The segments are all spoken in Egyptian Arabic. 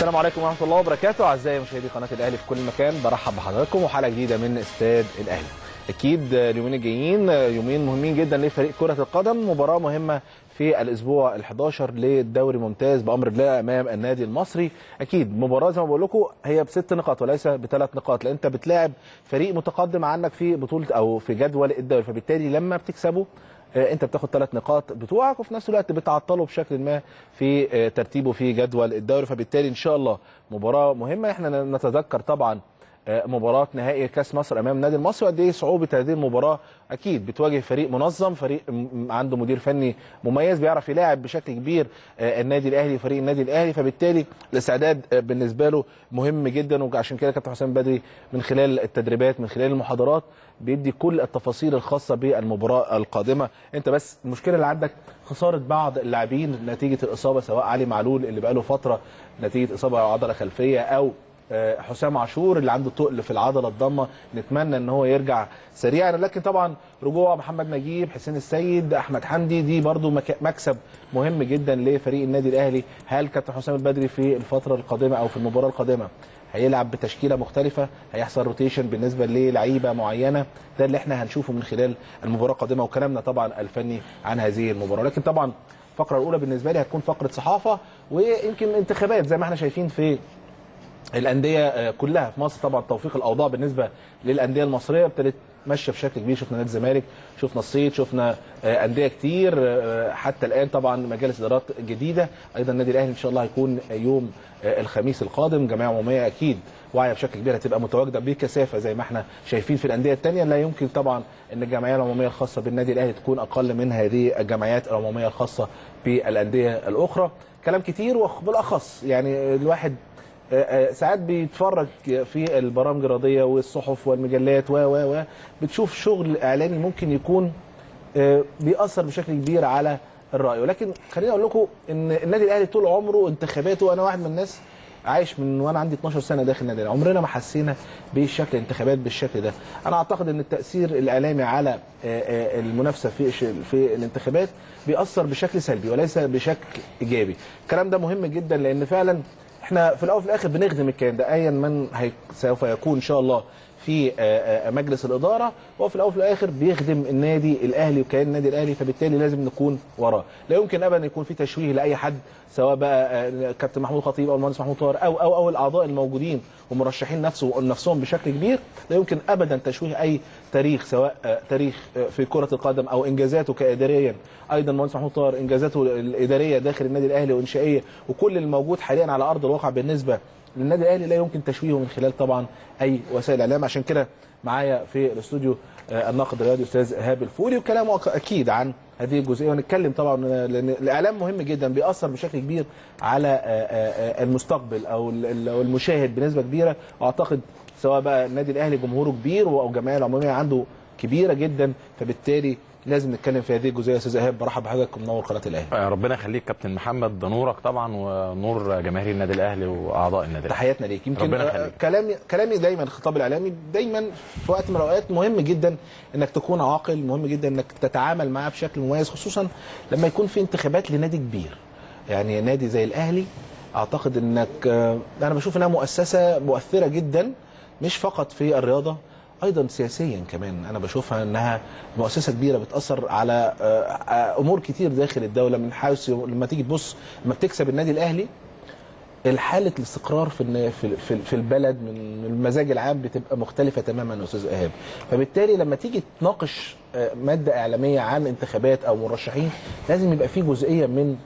السلام عليكم ورحمه الله وبركاته اعزائي مشاهدي قناه الاهلي في كل مكان برحب بحضراتكم وحلقه جديده من استاد الاهلي اكيد اليومين الجايين يومين مهمين جدا لفريق كره القدم مباراه مهمه في الاسبوع ال11 للدوري ممتاز بامر الله امام النادي المصري اكيد مباراه زي ما بقول لكم هي بست نقاط وليس بثلاث نقاط لان انت بتلاعب فريق متقدم عنك في بطوله او في جدول الدوري فبالتالي لما بتكسبه انت بتاخد ثلاث نقاط بتوعك وفي نفس الوقت بتعطله بشكل ما في ترتيبه في جدول الدوري فبالتالي ان شاء الله مباراه مهمه احنا نتذكر طبعا مباراه نهائي كاس مصر امام النادي المصري وقد ايه صعوبه هذه المباراه اكيد بتواجه فريق منظم فريق عنده مدير فني مميز بيعرف يلاعب بشكل كبير النادي الاهلي وفريق النادي الاهلي فبالتالي الاستعداد بالنسبه له مهم جدا وعشان كده كابتن حسام بدري من خلال التدريبات من خلال المحاضرات بيدي كل التفاصيل الخاصه بالمباراه القادمه انت بس المشكله اللي عندك خساره بعض اللاعبين نتيجه الاصابه سواء علي معلول اللي بقاله فتره نتيجه اصابه عضله خلفيه او حسام عاشور اللي عنده تقل في العضله الضمه نتمنى ان هو يرجع سريعا لكن طبعا رجوع محمد نجيب حسين السيد احمد حمدي دي برضو مكسب مهم جدا لفريق النادي الاهلي هل كابتن حسام البدري في الفتره القادمه او في المباراه القادمه هيلعب بتشكيله مختلفه هيحصل روتيشن بالنسبه للعيبه معينه ده اللي احنا هنشوفه من خلال المباراه القادمه وكلامنا طبعا الفني عن هذه المباراه لكن طبعا الفقره الاولى بالنسبه لي هتكون فقره صحافه ويمكن انتخابات زي ما احنا شايفين في الانديه كلها في مصر طبعا توفيق الاوضاع بالنسبه للانديه المصريه ابتدت ماشيه بشكل كبير شفنا نادي الزمالك شفنا الصيد شفنا انديه كتير حتى الان طبعا مجالس ادارات جديده ايضا النادي الاهلي ان شاء الله هيكون يوم الخميس القادم جمعيه عموميه اكيد واعيه بشكل كبير هتبقى متواجده بكثافه زي ما احنا شايفين في الانديه الثانيه لا يمكن طبعا ان الجمعيه العموميه الخاصه بالنادي الاهلي تكون اقل من هذه الجمعيات العموميه الخاصه بالانديه الاخرى كلام كتير وبالاخص يعني الواحد ساعات بيتفرج في البرامج الرياضيه والصحف والمجلات و و و بتشوف شغل اعلامي ممكن يكون بيأثر بشكل كبير على الراي ولكن خليني اقول لكم ان النادي الاهلي طول عمره انتخاباته انا واحد من الناس عايش من وانا عندي 12 سنه داخل النادي الاهلي عمرنا ما حسينا بشكل الانتخابات بالشكل ده انا اعتقد ان التاثير الاعلامي على المنافسه في في الانتخابات بيأثر بشكل سلبي وليس بشكل ايجابي الكلام ده مهم جدا لان فعلا احنا في الاول وفي الاخر بنخدم الكيان ده ايا من هي سوف يكون ان شاء الله في مجلس الاداره وهو في الاول وفي الاخر بيخدم النادي الاهلي وكيان النادي الاهلي فبالتالي لازم نكون وراه لا يمكن ابدا يكون في تشويه لاي حد سواء بقى كابتن محمود خطيب او المهندس محمود طاهر او او او الاعضاء الموجودين ومرشحين نفسه نفسهم بشكل كبير لا يمكن ابدا تشويه اي تاريخ سواء تاريخ في كره القدم او انجازاته كاداريا ايضا المهندس محمود طاهر انجازاته الاداريه داخل النادي الاهلي وانشائيه وكل الموجود حاليا على ارض الواقع بالنسبه للنادي الاهلي لا يمكن تشويهه من خلال طبعا اي وسائل اعلام عشان كده معايا في الاستوديو الناقد الرياضي استاذ ايهاب الفولي وكلامه اكيد عن هذه الجزئيه ونتكلم طبعا لان الاعلام مهم جدا بيأثر بشكل كبير على المستقبل او المشاهد بنسبه كبيره واعتقد سواء بقى النادي الاهلي جمهوره كبير او الجمعيه العموميه عنده كبيره جدا فبالتالي لازم نتكلم في هذه الجزئيه استاذ ايهاب برحب بحضرتك ومنور قناه الاهلي ربنا يخليك كابتن محمد ده نورك طبعا ونور جماهير النادي الاهلي واعضاء النادي الاهلي تحياتنا ليك يمكن كلامي كلامي دايما الخطاب الاعلامي دايما في وقت من الاوقات مهم جدا انك تكون عاقل مهم جدا انك تتعامل معاه بشكل مميز خصوصا لما يكون في انتخابات لنادي كبير يعني نادي زي الاهلي اعتقد انك انا بشوف انها مؤسسه مؤثره جدا مش فقط في الرياضه ايضا سياسيا كمان انا بشوفها انها مؤسسه كبيره بتاثر على امور كتير داخل الدوله من حيث لما تيجي تبص لما بتكسب النادي الاهلي الحاله الاستقرار في في في البلد من المزاج العام بتبقى مختلفه تماما يا استاذ ايهاب فبالتالي لما تيجي تناقش ماده اعلاميه عن انتخابات او مرشحين لازم يبقى في جزئيه من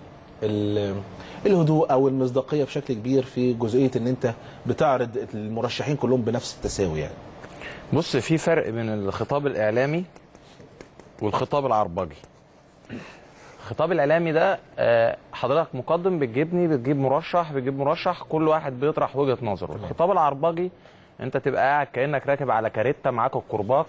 الهدوء او المصداقيه بشكل كبير في جزئيه ان انت بتعرض المرشحين كلهم بنفس التساوي يعني بص في فرق بين الخطاب الاعلامي والخطاب العربجي الخطاب الاعلامي ده حضرتك مقدم بتجيبني بتجيب مرشح بتجيب مرشح كل واحد بيطرح وجهه نظره الخطاب العربجي انت تبقى قاعد كانك راكب على كاريتا معاك الكرباج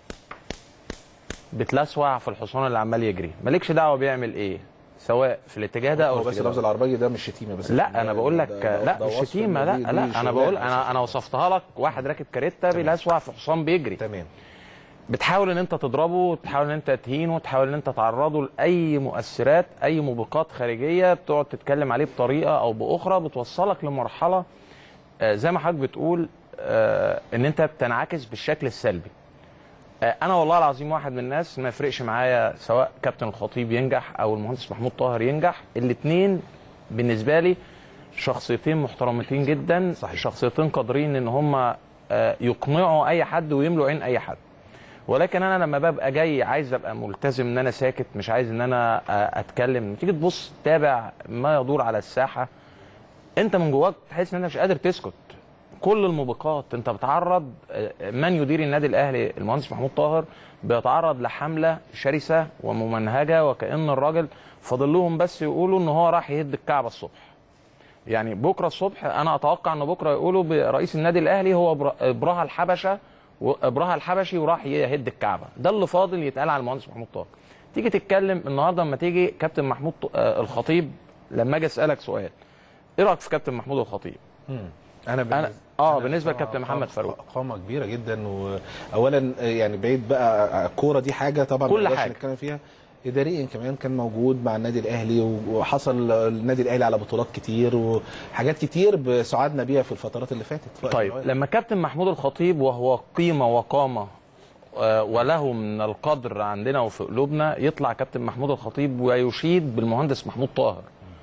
بتلسوع في الحصان اللي عمال يجري مالكش دعوه بيعمل ايه سواء في الاتجاه ده او بس اللفظ العربجي ده مش شتيمه بس لا انا بقول لك لا مش شتيمه لا لا انا بقول انا انا وصفتها لك واحد راكب كاريتا بيلسوع في حصان بيجري تمام بتحاول ان انت تضربه تحاول ان انت تهينه تحاول ان انت تعرضه لاي مؤثرات اي موبقات خارجيه بتقعد تتكلم عليه بطريقه او باخرى بتوصلك لمرحله آه، زي ما حضرتك بتقول آه، ان انت بتنعكس بالشكل السلبي آه، انا والله العظيم واحد من الناس ما يفرقش معايا سواء كابتن الخطيب ينجح او المهندس محمود طاهر ينجح الاثنين بالنسبه لي شخصيتين محترمتين جدا صحيح. شخصيتين قادرين ان هم يقنعوا اي حد ويملوا عين اي حد ولكن انا لما ببقى جاي عايز ابقى ملتزم ان انا ساكت مش عايز ان انا آه، اتكلم تيجي تبص تتابع ما يدور على الساحه انت من جواك تحس ان انت مش قادر تسكت كل الموبقات انت بتعرض آه، من يدير النادي الاهلي المهندس محمود طاهر بيتعرض لحمله شرسه وممنهجه وكان الراجل فاضل لهم بس يقولوا ان هو راح يهد الكعبه الصبح يعني بكره الصبح انا اتوقع ان بكره يقولوا برئيس النادي الاهلي هو إبرا- ابراهة الحبشه وابراهة الحبشي وراح يهد الكعبه ده اللي فاضل يتقال على المهندس محمود طاهر تيجي تتكلم النهارده لما تيجي كابتن محمود ط- آه، الخطيب لما اجي اسالك سؤال ايه رايك في كابتن محمود الخطيب انا أنا- آه، بالنسبة لكابتن محمد فاروق. قامه كبيره جدا واولا يعني بعيد بقى الكوره دي حاجه طبعا كل ما نقدرش حاجة. نتكلم فيها اداريا كمان كان موجود مع النادي الاهلي وحصل النادي الاهلي على بطولات كتير وحاجات كتير بسعدنا بيها في الفترات اللي فاتت في وقت من طيب الأوقات. لما كابتن محمود الخطيب وهو قيمه وقامه آه، وله من القدر عندنا وفي قلوبنا يطلع كابتن محمود الخطيب ويشيد بالمهندس محمود طاهر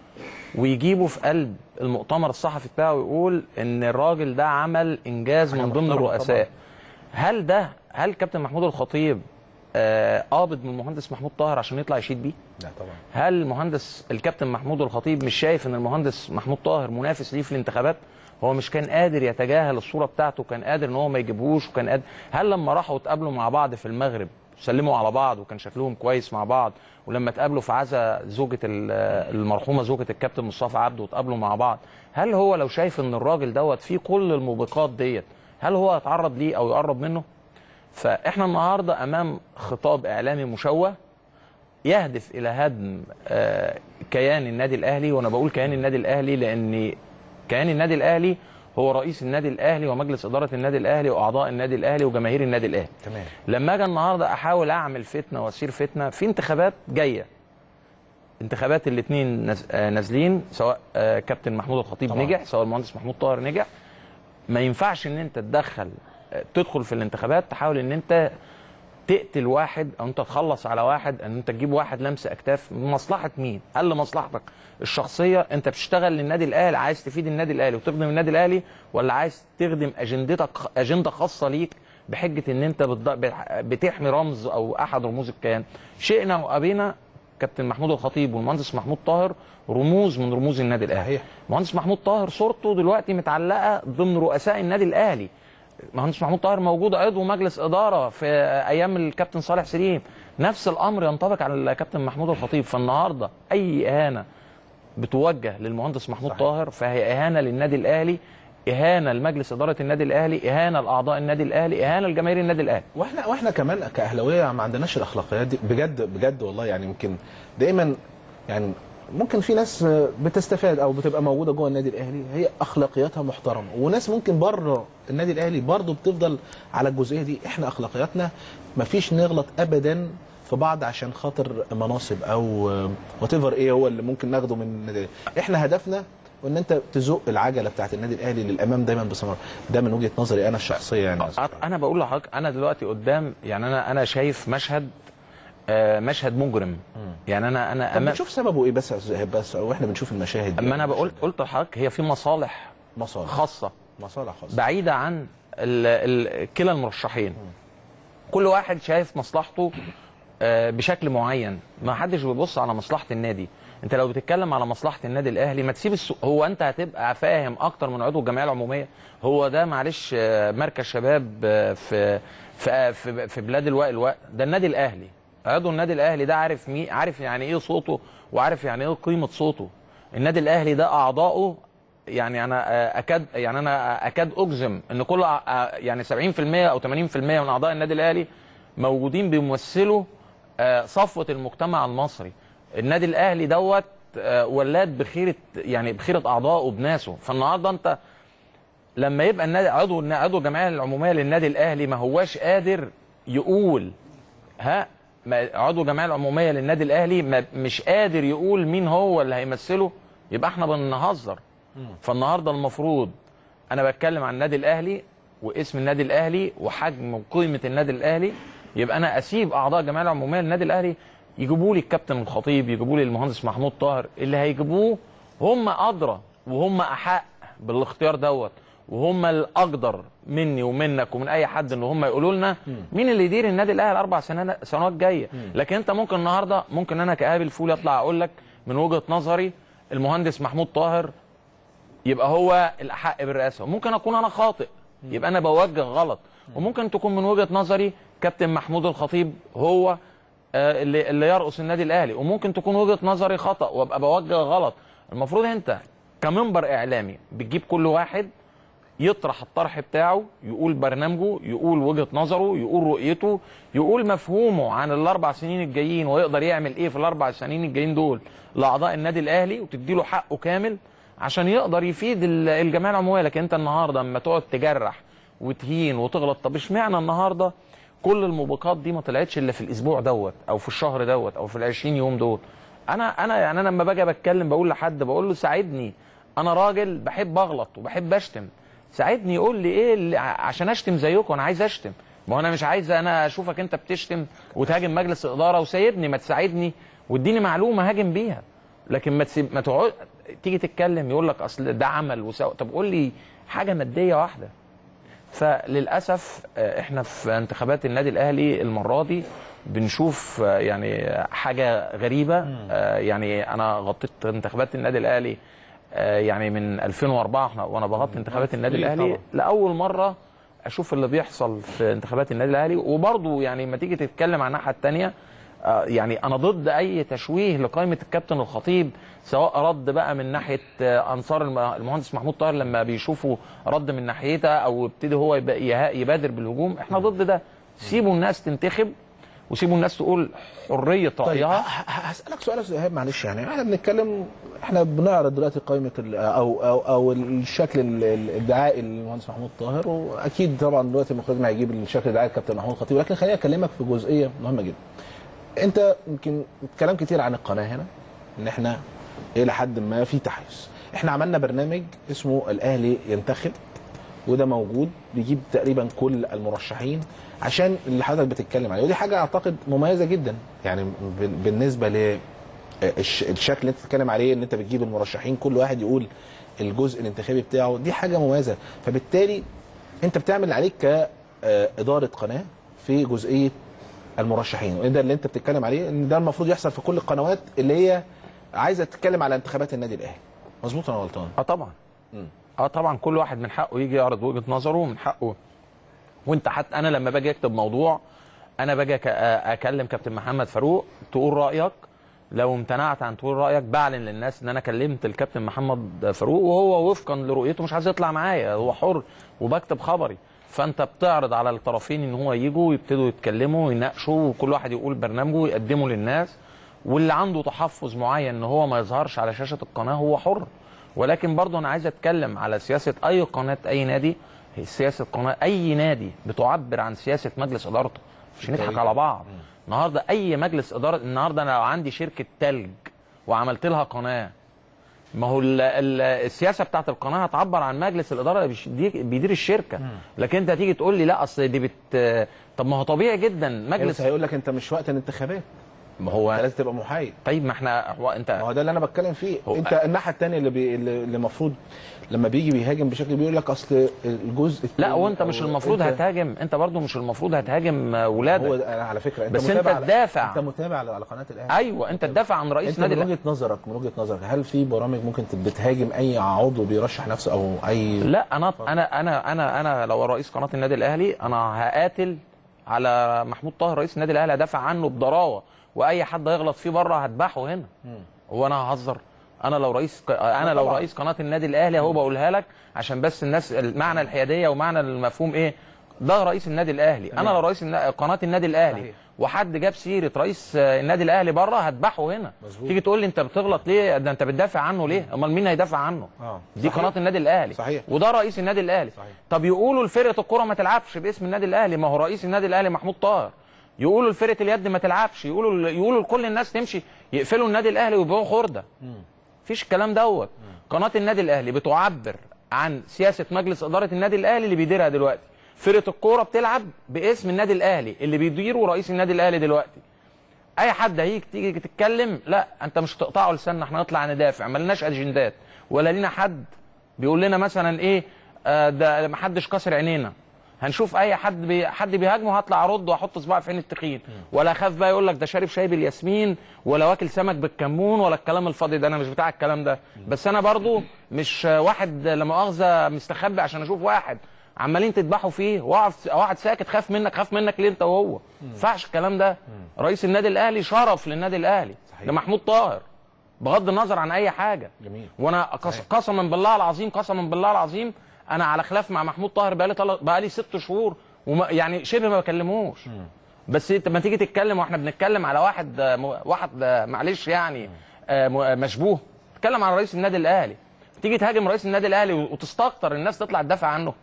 ويجيبه في قلب المؤتمر الصحفي بتاعه ويقول ان الراجل ده عمل انجاز حاجة من ضمن محترمة الرؤساء هل ده هل كابتن محمود الخطيب آه، قابض من المهندس محمود طاهر عشان يطلع يشيد بيه لا طبعا هل المهندس الكابتن محمود الخطيب مش شايف ان المهندس محمود طاهر منافس ليه في الانتخابات هو مش كان قادر يتجاهل الصوره بتاعته كان قادر ان هو ما يجيبهوش وكان قادر هل لما راحوا اتقابلوا مع بعض في المغرب سلموا على بعض وكان شكلهم كويس مع بعض ولما اتقابلوا في عزا زوجة ال- المرحومة زوجة الكابتن مصطفى عبده واتقابلوا مع بعض هل هو لو شايف ان الراجل دوت فيه كل الموبقات ديت هل هو يتعرض ليه او يقرب منه فاحنا النهارده امام خطاب اعلامي مشوه يهدف الى هدم آه، كيان النادي الاهلي وانا بقول كيان النادي الاهلي لان كيان النادي الاهلي هو رئيس النادي الاهلي ومجلس اداره النادي الاهلي واعضاء النادي الاهلي وجماهير النادي الاهلي تمام لما اجي النهارده احاول اعمل فتنه واسير فتنه في انتخابات جايه انتخابات الاثنين نازلين سواء آه، كابتن محمود الخطيب طبعاً. نجح سواء المهندس محمود طاهر نجح ما ينفعش ان انت تدخل آه، تدخل في الانتخابات تحاول ان انت تقتل واحد او انت تخلص على واحد ان انت تجيب واحد لمس اكتاف من مصلحه مين؟ هل لمصلحتك الشخصيه انت بتشتغل للنادي الاهلي عايز تفيد النادي الاهلي وتخدم النادي الاهلي ولا عايز تخدم اجندتك اجنده خاصه ليك بحجه ان انت بتض- بتحمي رمز او احد رموز الكيان؟ شئنا وابينا كابتن محمود الخطيب والمهندس محمود طاهر رموز من رموز النادي الاهلي. صحيح. مهندس محمود طاهر صورته دلوقتي متعلقه ضمن رؤساء النادي الاهلي. مهندس محمود طاهر موجود عضو مجلس اداره في ايام الكابتن صالح سليم نفس الامر ينطبق على الكابتن محمود الخطيب فالنهارده اي اهانه بتوجه للمهندس محمود صحيح. طاهر فهي اهانه للنادي الاهلي اهانه لمجلس اداره النادي الاهلي اهانه لاعضاء النادي الاهلي اهانه لجماهير النادي الاهلي واحنا واحنا كمان كاهلاويه ما عندناش الاخلاقيات دي بجد بجد والله يعني يمكن دايما يعني ممكن في ناس بتستفاد او بتبقى موجوده جوه النادي الاهلي هي اخلاقياتها محترمه وناس ممكن بره النادي الاهلي برضه بتفضل على الجزئيه دي احنا اخلاقياتنا ما فيش نغلط ابدا في بعض عشان خاطر مناصب او وات ايه هو اللي ممكن ناخده من النادي الأهلي. احنا هدفنا وان انت تزق العجله بتاعت النادي الاهلي للامام دايما باستمرار ده من وجهه نظري انا الشخصيه يعني يا أستاذ. انا بقول لحضرتك انا دلوقتي قدام يعني انا انا شايف مشهد آه، مشهد مجرم يعني انا انا طب أمام- بتشوف سببه ايه بس يا أستاذ إيهاب بس واحنا بنشوف المشاهد دي اما انا بقول قلت لحضرتك هي في مصالح مصالح خاصه مصالح خاصه بعيده عن ال- ال- كلا المرشحين كل واحد شايف مصلحته آه، بشكل معين ما حدش بيبص على مصلحه النادي انت لو بتتكلم على مصلحه النادي الاهلي ما تسيب السوق هو انت هتبقى فاهم اكتر من عضو الجمعيه العموميه هو ده معلش آه، مركز شباب آه، في في آه، في في بلاد الوقت الوقت ده النادي الاهلي عضو النادي الاهلي ده عارف مين عارف يعني ايه صوته وعارف يعني ايه قيمه صوته النادي الاهلي ده اعضائه يعني انا آه، اكاد يعني انا اكاد اجزم ان كل آه، يعني 70% او 80% من اعضاء النادي الاهلي موجودين بيمثلوا آه، صفوه المجتمع المصري النادي الاهلي دوت آه، ولاد بخيره يعني بخيره اعضائه بناسه فالنهارده انت لما يبقى النادي عضو عضو الجمعيه العموميه للنادي الاهلي ما هواش قادر يقول ها ما- عضو الجمعيه العموميه للنادي الاهلي ما مش قادر يقول مين هو اللي هيمثله يبقى احنا بنهزر فالنهارده المفروض انا بتكلم عن النادي الاهلي واسم النادي الاهلي وحجم وقيمه النادي الاهلي يبقى انا اسيب اعضاء الجمعيه العموميه للنادي الاهلي يجيبوا لي الكابتن الخطيب يجيبوا لي المهندس محمود طاهر اللي هيجيبوه هم ادرى وهم احق بالاختيار دوت وهم الاقدر مني ومنك ومن اي حد ان هم يقولوا لنا مين اللي يدير النادي الاهلي الاربع سنوات سنوات جايه لكن انت ممكن النهارده ممكن انا كقابل فول اطلع اقول لك من وجهه نظري المهندس محمود طاهر يبقى هو الاحق بالرئاسه وممكن اكون انا خاطئ يبقى انا بوجه غلط وممكن تكون من وجهه نظري كابتن محمود الخطيب هو آه، اللي اللي يرقص النادي الاهلي وممكن تكون وجهه نظري خطا وابقى بوجه غلط المفروض انت كمنبر اعلامي بتجيب كل واحد يطرح الطرح بتاعه يقول برنامجه يقول وجهه نظره يقول رؤيته يقول مفهومه عن الاربع سنين الجايين ويقدر يعمل ايه في الاربع سنين الجايين دول لاعضاء النادي الاهلي وتدي له حقه كامل عشان يقدر يفيد ال- الجمعيه العموميه لكن انت النهارده اما تقعد تجرح وتهين وتغلط طب اشمعنى النهارده كل الموبقات دي ما طلعتش الا في الاسبوع دوت او في الشهر دوت او في ال 20 يوم دول انا انا يعني انا لما باجي بتكلم بقول لحد بقول له ساعدني انا راجل بحب اغلط وبحب اشتم ساعدني يقول لي ايه اللي ع- عشان اشتم زيكم انا عايز اشتم ما هو انا مش عايز انا اشوفك انت بتشتم وتهاجم مجلس اداره وسايبني ما تساعدني واديني معلومه هاجم بيها لكن ما تسيب ما تقعد تيجي تتكلم يقول لك اصل ده عمل وسوى طب قول لي حاجه ماديه واحده فللاسف آه، احنا في انتخابات النادي الاهلي المره دي بنشوف آه، يعني حاجه غريبه آه، يعني انا غطيت انتخابات النادي الاهلي آه، يعني من 2004 احنا وانا بغطي انتخابات النادي أكيد الاهلي طبعا. لاول مره اشوف اللي بيحصل في انتخابات النادي الاهلي وبرضه يعني لما تيجي تتكلم عن الناحيه الثانيه يعني انا ضد اي تشويه لقائمه الكابتن الخطيب سواء رد بقى من ناحيه آه، انصار الم- المهندس محمود طاهر لما بيشوفوا رد من ناحيتها او يبتدي هو يبقى- يه- يبادر بالهجوم احنا ضد ده سيبوا الناس تنتخب وسيبوا الناس تقول حريه طيب ه- رايها ه- هسألك سؤال يا أستاذ إيهاب معلش يعني احنا بنتكلم احنا بنعرض دلوقتي قائمة ال- او او او الشكل ال- ال- الدعائي للمهندس محمود طاهر واكيد طبعا دلوقتي المخرج هيجيب الشكل الدعائي للكابتن محمود خطيب لكن خليني اكلمك في جزئية مهمة جدا. انت يمكن كلام كتير عن القناة هنا ان احنا الى حد ما في تحيز. احنا عملنا برنامج اسمه الاهلي ينتخب وده موجود بيجيب تقريبا كل المرشحين عشان اللي حضرتك بتتكلم عليه ودي حاجه اعتقد مميزه جدا يعني بال- بالنسبه ل الش- الشكل اللي انت بتتكلم عليه ان انت بتجيب المرشحين كل واحد يقول الجزء الانتخابي بتاعه دي حاجه مميزه فبالتالي انت بتعمل اللي عليك كاداره قناه في جزئيه المرشحين وده اللي انت بتتكلم عليه ان ده المفروض يحصل في كل القنوات اللي هي عايزه تتكلم على انتخابات النادي الاهلي مظبوط ولا غلطان؟ اه طبعا مم. اه طبعا كل واحد من حقه يجي يعرض وجهه نظره من حقه وانت حتى انا لما باجي اكتب موضوع انا باجي أك- اكلم كابتن محمد فاروق تقول رايك لو امتنعت عن تقول رايك بعلن للناس ان انا كلمت الكابتن محمد فاروق وهو وفقا لرؤيته مش عايز يطلع معايا هو حر وبكتب خبري فانت بتعرض على الطرفين ان هو يجوا ويبتدوا يتكلموا ويناقشوا وكل واحد يقول برنامجه ويقدمه للناس واللي عنده تحفظ معين ان هو ما يظهرش على شاشه القناه هو حر ولكن برضه انا عايز اتكلم على سياسه اي قناه اي نادي هي سياسه قناه اي نادي بتعبر عن سياسه مجلس ادارته مش نضحك على بعض النهارده اي مجلس اداره النهارده انا لو عندي شركه تلج وعملت لها قناه ما هو ال ال السياسه بتاعت القناه هتعبر عن مجلس الاداره اللي بيش- دي- بيدير الشركه لكن انت هتيجي تقول لي لا اصل دي بت طب ما هو طبيعي جدا مجلس مجلس هيقول لك انت مش وقت الانتخابات ما هو لازم تبقى محايد طيب ما احنا هو انت ما هو ده اللي انا بتكلم فيه هو- انت الناحيه الثانيه اللي بي... اللي اللي المفروض لما بيجي بيهاجم بشكل بيقول لك اصل الجزء لا التاني وانت مش أو المفروض انت- هتهاجم انت برضو مش المفروض هتهاجم ولادك هو ده- على فكره انت بس انت متابع على- تدافع. انت متابع على على قناه الاهلي ايوه انت تدافع عن رئيس انت نادي من الأهلي. وجهه نظرك من وجهه نظرك هل في برامج ممكن تب- بتهاجم اي عضو بيرشح نفسه او اي لا انا انا انا انا انا لو رئيس قناه النادي الاهلي انا هقاتل على محمود طاهر رئيس النادي الاهلي هدافع عنه بضراوه واي حد هيغلط فيه بره هذبحه هنا هو انا ههزر انا لو رئيس ق- انا لو طبعا. رئيس قناه النادي الاهلي اهو بقولها لك عشان بس الناس معنى الحياديه ومعنى المفهوم ايه ده رئيس النادي الاهلي انا لو رئيس النا- قناه النادي الاهلي صحيح. وحد جاب سيره رئيس آه، النادي الاهلي بره هتباحه هنا مظبوط. تيجي تقول لي انت بتغلط ليه ده انت بتدافع عنه ليه امال مين هيدافع عنه آه. دي صحيح. قناه النادي الاهلي صحيح. وده رئيس النادي الاهلي صحيح. طب يقولوا لفرقه الكره ما تلعبش باسم النادي الاهلي ما هو رئيس النادي الاهلي محمود طاهر يقولوا لفرقه اليد ما تلعبش يقولوا يقولوا لكل الناس تمشي يقفلوا النادي الاهلي ويبيعوا خرده مفيش الكلام دوت قناه النادي الاهلي بتعبر عن سياسه مجلس اداره النادي الاهلي اللي بيديرها دلوقتي فرقه الكوره بتلعب باسم النادي الاهلي اللي بيديره رئيس النادي الاهلي دلوقتي اي حد هيجي تيجي تتكلم لا انت مش هتقطعه لساننا احنا نطلع ندافع ملناش اجندات ولا لينا حد بيقول لنا مثلا ايه آه ده ما حدش كسر عينينا هنشوف اي حد بي حد بيهاجمه هطلع ارد واحط صباعي في عين التخين ولا اخاف بقى يقول لك ده شارب شاي بالياسمين ولا واكل سمك بالكمون ولا الكلام الفاضي ده انا مش بتاع الكلام ده بس انا برضو مش آه، واحد لا مؤاخذه مستخبي عشان اشوف واحد عمالين تذبحوا فيه واقعد واحد ساكت خاف منك خاف منك ليه انت وهو ما ينفعش الكلام ده رئيس النادي الاهلي شرف للنادي الاهلي صحيح. ده محمود طاهر بغض النظر عن اي حاجه جميل. وانا قس- قسما بالله العظيم قسما بالله العظيم انا على خلاف مع محمود طاهر بقالي طل... بقالي ست شهور وما يعني شبه ما بكلموش بس انت لما تيجي تتكلم واحنا بنتكلم على واحد آه، م- واحد آه، معلش يعني آه، م- آه، مشبوه تتكلم على رئيس النادي الاهلي تيجي تهاجم رئيس النادي الاهلي وتستكتر الناس تطلع تدافع عنه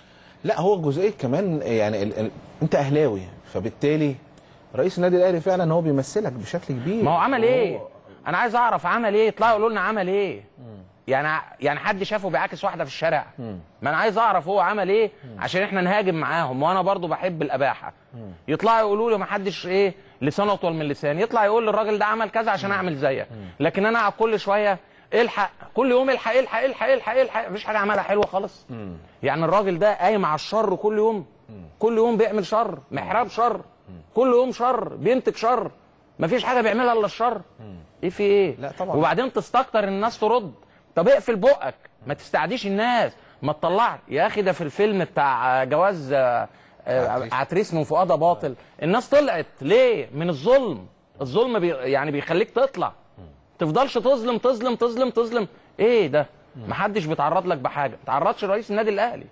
لا هو جزئيه كمان يعني ال... ال... انت اهلاوي فبالتالي رئيس النادي الاهلي فعلا هو بيمثلك بشكل كبير ما هو عمل ايه وهو- انا عايز اعرف عمل ايه يطلعوا يقولوا لنا عمل ايه يعني يعني حد شافه بيعاكس واحده في الشارع ما انا عايز اعرف هو عمل ايه عشان احنا نهاجم معاهم وانا برضو بحب الاباحه يطلعوا يقولوا لي ما حدش ايه لسانه اطول من لساني يطلع يقول للراجل ده عمل كذا عشان اعمل زيك لكن انا اقعد كل شويه الحق كل يوم الحق الحق الحق الحق الحق مفيش حاجه عملها حلوه خالص يعني الراجل ده قايم على الشر كل يوم كل يوم بيعمل شر محراب شر كل يوم شر بينتج شر مفيش حاجه بيعملها الا الشر ايه في ايه لا طبعا. وبعدين تستكتر الناس ترد طب اقفل بقك ما تستعديش الناس ما تطلعش يا اخي ده في الفيلم بتاع جواز آه، آه، عتريس. عتريس من فؤاد باطل الناس طلعت ليه من الظلم الظلم بي يعني بيخليك تطلع تفضلش تظلم تظلم تظلم تظلم ايه ده محدش بيتعرض لك بحاجه ما تعرضش رئيس النادي الاهلي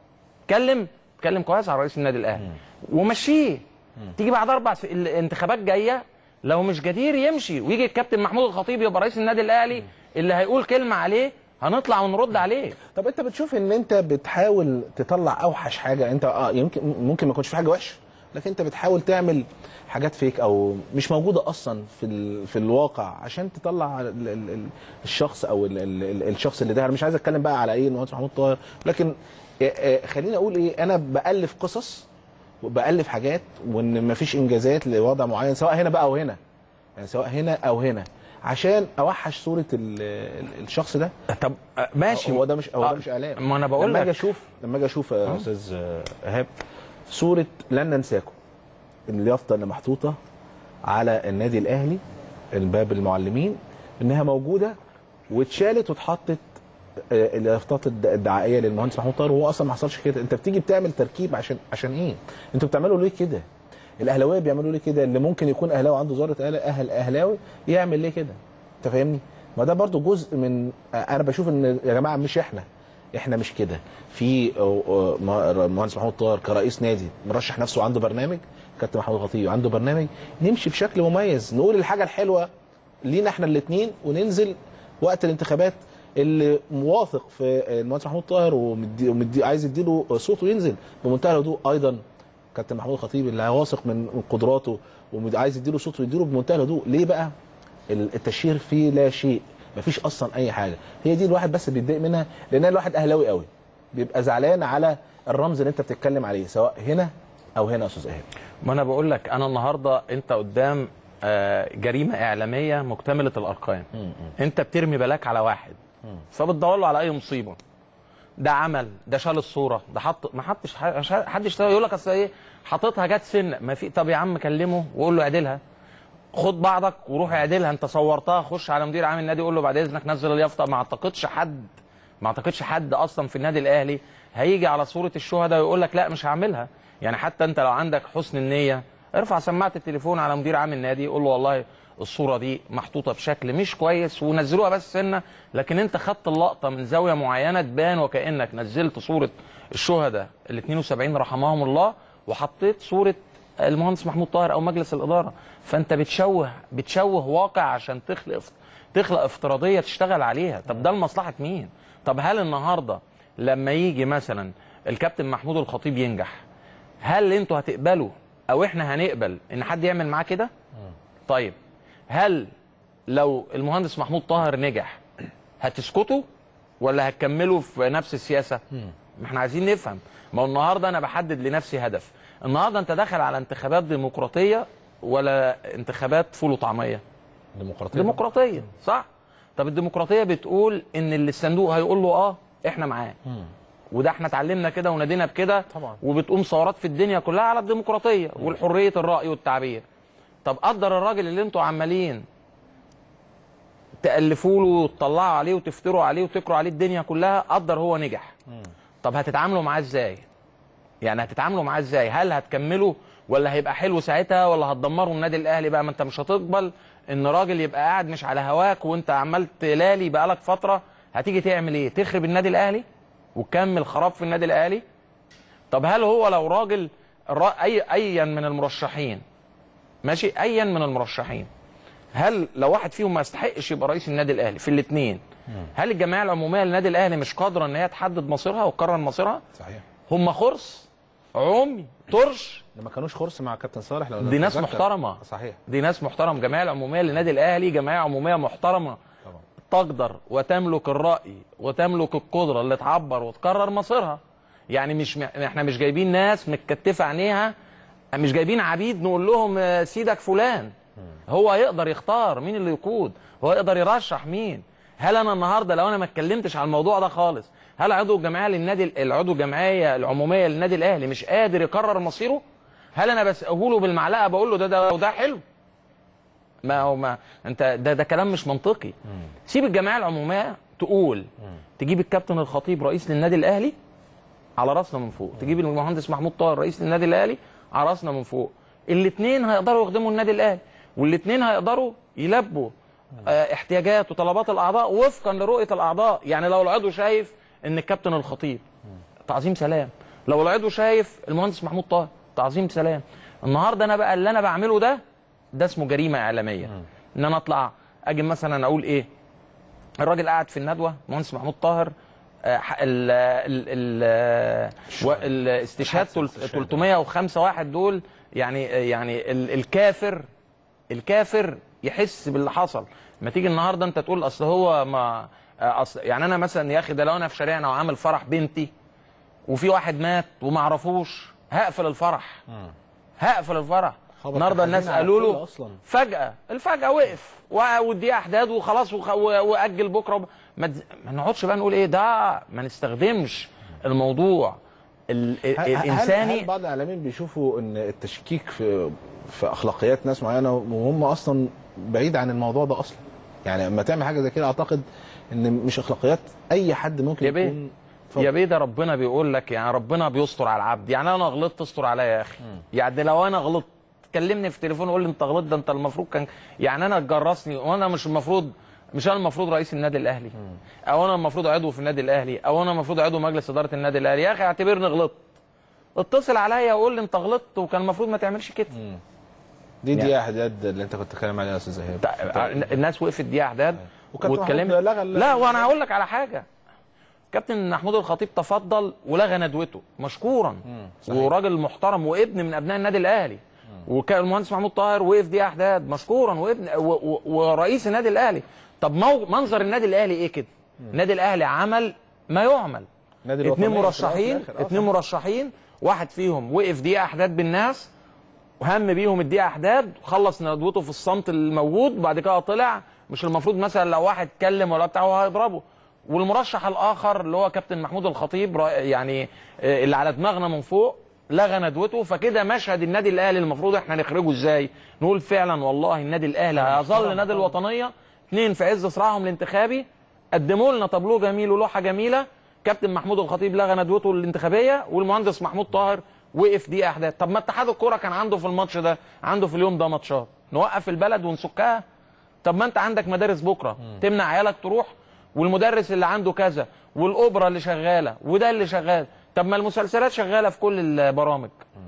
اتكلم اتكلم كويس على رئيس النادي الاهلي ومشيه تيجي بعد اربع س... الانتخابات جايه لو مش جدير يمشي ويجي الكابتن محمود الخطيب يبقى رئيس النادي الاهلي اللي هيقول كلمه عليه هنطلع ونرد عليه طب انت بتشوف ان انت بتحاول تطلع اوحش حاجه انت اه يمكن ممكن ما يكونش في حاجه وحشه لكن انت بتحاول تعمل حاجات فيك او مش موجوده اصلا في ال... في الواقع عشان تطلع ال... ال... ال- الشخص او ال... ال... ال- الشخص اللي ده انا مش عايز اتكلم بقى على ايه المهندس محمود طاهر لكن آه، آه، خليني اقول ايه انا بالف قصص وبالف حاجات وان مفيش انجازات لوضع معين سواء هنا بقى او هنا يعني سواء هنا او هنا عشان اوحش صوره ال... ال- الشخص ده طب ماشي هو ده مش هو آه، ده مش اعلام ما انا بقول لما اجي لك اشوف لما اجي اشوف يا استاذ آه، ايهاب صوره لن ننساكم اليافطه اللي محطوطه على النادي الاهلي الباب المعلمين انها موجوده واتشالت واتحطت آه، اليافطات الد- الدعائيه للمهندس محمود طاهر وهو اصلا ما حصلش كده انت بتيجي بتعمل تركيب عشان عشان ايه انتوا بتعملوا ليه كده الاهلاويه بيعملوا ليه كده اللي ممكن يكون اهلاوي عنده ذره اهل اهل اهلاوي يعمل ليه كده انت فاهمني ما ده برضو جزء من آه، انا بشوف ان يا جماعه مش احنا احنا مش كده في آه، آه، ما- المهندس محمود طاهر كرئيس نادي مرشح نفسه وعنده برنامج كابتن محمود الخطيب عنده برنامج نمشي بشكل مميز نقول الحاجه الحلوه لينا احنا الاثنين وننزل وقت الانتخابات اللي موافق في المهندس محمود طاهر ومدي ومدي عايز يديله صوته ينزل بمنتهى الهدوء ايضا كابتن محمود الخطيب اللي واثق من من قدراته وعايز يديله صوته يديله بمنتهى الهدوء ليه بقى التشهير فيه لا شيء مفيش اصلا اي حاجه هي دي الواحد بس بيتضايق منها لان الواحد اهلاوي قوي بيبقى زعلان على الرمز اللي انت بتتكلم عليه سواء هنا او هنا يا استاذ ايهاب ما انا بقول لك انا النهارده انت قدام آه، جريمه اعلاميه مكتمله الارقام انت بترمي بلاك على واحد فبتدور له على اي مصيبه ده عمل ده شال الصوره ده حط ما حطش ح- شا- حد اشتغل يقول لك اصل ايه حاططها جت سنه ما في طب يا عم كلمه وقول له اعدلها خد بعضك وروح اعدلها انت صورتها خش على مدير عام النادي قول له بعد اذنك نزل اليافطه ما اعتقدش حد ما اعتقدش حد اصلا في النادي الاهلي هيجي على صوره الشهداء ويقول لك لا مش هعملها يعني حتى انت لو عندك حسن النيه ارفع سماعه التليفون على مدير عام النادي قول له والله الصوره دي محطوطه بشكل مش كويس ونزلوها بس سنه لكن انت خدت اللقطه من زاويه معينه تبان وكانك نزلت صوره الشهداء ال 72 رحمهم الله وحطيت صوره المهندس محمود طاهر او مجلس الاداره فانت بتشوه بتشوه واقع عشان تخلق تخلق افتراضيه تشتغل عليها طب ده لمصلحه مين طب هل النهارده لما يجي مثلا الكابتن محمود الخطيب ينجح هل انتوا هتقبلوا او احنا هنقبل ان حد يعمل معاه كده طيب هل لو المهندس محمود طاهر نجح هتسكتوا ولا هتكملوا في نفس السياسه ما احنا عايزين نفهم ما هو النهارده انا بحدد لنفسي هدف النهارده انت داخل على انتخابات ديمقراطيه ولا انتخابات فول وطعميه ديمقراطيه ديمقراطيه صح طب الديمقراطيه بتقول ان اللي الصندوق هيقول له اه احنا معاه وده احنا اتعلمنا كده ونادينا بكده طبعا. وبتقوم ثورات في الدنيا كلها على الديمقراطيه والحريه الراي والتعبير طب قدر الراجل اللي انتوا عمالين تالفوا له وتطلعوا عليه وتفتروا عليه وتكروا عليه الدنيا كلها قدر هو نجح طب هتتعاملوا معاه ازاي يعني هتتعاملوا معاه ازاي هل هتكملوا ولا هيبقى حلو ساعتها ولا هتدمروا النادي الاهلي بقى ما انت مش هتقبل ان راجل يبقى قاعد مش على هواك وانت عمال تلالي بقالك فتره هتيجي تعمل ايه تخرب النادي الاهلي وتكمل خراب في النادي الاهلي طب هل هو لو راجل را- اي ايا من المرشحين ماشي ايا من المرشحين هل لو واحد فيهم ما يستحقش يبقى رئيس النادي الاهلي في الاثنين هل الجمعيه العموميه للنادي الاهلي مش قادره ان هي تحدد مصيرها وتقرر مصيرها صحيح هم خرس عمي طرش لما كانوش خرس مع كابتن صالح لو دي ناس تتذكر. محترمه صحيح دي ناس محترمه الجمعيه العموميه للنادي الاهلي جمعيه عموميه محترمه طبعا تقدر وتملك الراي وتملك القدره اللي تعبر وتقرر مصيرها يعني مش احنا مش جايبين ناس متكتفه عينيها مش جايبين عبيد نقول لهم آه، سيدك فلان هو يقدر يختار مين اللي يقود هو يقدر يرشح مين هل انا النهارده لو انا ما اتكلمتش على الموضوع ده خالص هل عضو الجمعيه للنادي العضو الجمعيه العموميه للنادي الاهلي مش قادر يقرر مصيره هل انا بسقه له بالمعلقه بقول له ده ده وده حلو ما هو ما انت ده ده كلام مش منطقي سيب الجمعيه العموميه تقول تجيب الكابتن الخطيب رئيس للنادي الاهلي على راسنا من فوق تجيب المهندس محمود طاهر رئيس للنادي الاهلي على راسنا من فوق الاثنين هيقدروا يخدموا النادي الاهلي والاثنين هيقدروا يلبوا آه، احتياجات وطلبات الاعضاء وفقا لرؤيه الاعضاء يعني لو العضو شايف ان الكابتن الخطيب تعظيم سلام لو العضو شايف المهندس محمود طاهر تعظيم سلام النهارده انا بقى اللي انا بعمله ده ده اسمه جريمه اعلاميه ان انا اطلع اجي مثلا اقول ايه الراجل قاعد في الندوه المهندس محمود طاهر آه، ح- ال ال ال و- الاستشهاد تل- 305 واحد دول يعني يعني ال- الكافر الكافر يحس باللي حصل ما تيجي النهارده انت تقول اصل هو ما آه، اصل يعني انا مثلا يا اخي ده لو انا في شارعنا وعامل فرح بنتي وفي واحد مات وما اعرفوش هقفل الفرح هقفل الفرح خبر النهارده الناس تحدينا على قالوا الكل له أصلاً. فجأة الفجأة وقف و- والدقيقة أحداث وخلاص وخ- و- وأجل بكرة وب... ما, تز- ما نقعدش بقى نقول إيه ده ما نستخدمش الموضوع ال... ال- هل- هل- الإنساني هل بعض الاعلاميين بيشوفوا ان التشكيك في في اخلاقيات ناس معينه وهم اصلا بعيد عن الموضوع ده اصلا يعني لما تعمل حاجه زي كده اعتقد ان مش اخلاقيات اي حد ممكن يا بيه يكون اتفضل. يا بيه ده ربنا بيقول لك يعني ربنا بيستر على العبد يعني انا غلطت استر عليا يا اخي يعني لو انا غلطت كلمني في التليفون وقول لي انت غلطت ده انت المفروض كان يعني انا تجرسني وانا مش المفروض مش انا المفروض رئيس النادي الاهلي او انا المفروض عضو في النادي الاهلي او انا المفروض عضو مجلس اداره النادي الاهلي يا اخي اعتبرني غلطت اتصل عليا وقول لي انت غلطت وكان المفروض ما تعملش كده دي دي احداد اللي انت كنت بتتكلم عليها يا استاذ ايهاب تع- الناس وقفت دي اعداد وكابتن واتكلمت محمود لغى ال- لا وانا هقول لك على حاجه كابتن محمود الخطيب تفضل ولغى ندوته مشكورا صحيح. وراجل محترم وابن من ابناء النادي الاهلي وكان المهندس محمود طاهر وقف دي احداد مشكورا وابن و و ورئيس النادي الاهلي طب مو منظر النادي الاهلي ايه كده النادي الاهلي عمل ما يعمل نادي اتنين الوطنية في الأول وفي مرشحين الآخر. آه، اتنين مرشحين واحد فيهم وقف دقيقه احداد بالناس وهم بيهم الدقيقه احداد وخلص ندوته في الصمت الموجود وبعد كده طلع مش المفروض مثلا لو واحد اتكلم ولا بتاع هو هيضربه والمرشح الاخر اللي هو كابتن محمود الخطيب را- يعني آه، اللي على دماغنا من فوق لغى ندوته فكده مشهد النادي الاهلي المفروض احنا نخرجه ازاي نقول فعلا والله النادي الاهلي هيظل نادي الوطنيه اثنين في عز صراعهم الانتخابي قدموا لنا طابلوه جميل ولوحه جميله كابتن محمود الخطيب لغى ندوته الانتخابيه والمهندس محمود طاهر وقف دقيقه احداث طب ما اتحاد الكوره كان عنده في الماتش ده عنده في اليوم ده ماتشات نوقف البلد ونسكها طب ما انت عندك مدارس بكره تمنع عيالك تروح والمدرس اللي عنده كذا والاوبرا اللي شغاله وده اللي شغال طب ما المسلسلات شغاله في كل البرامج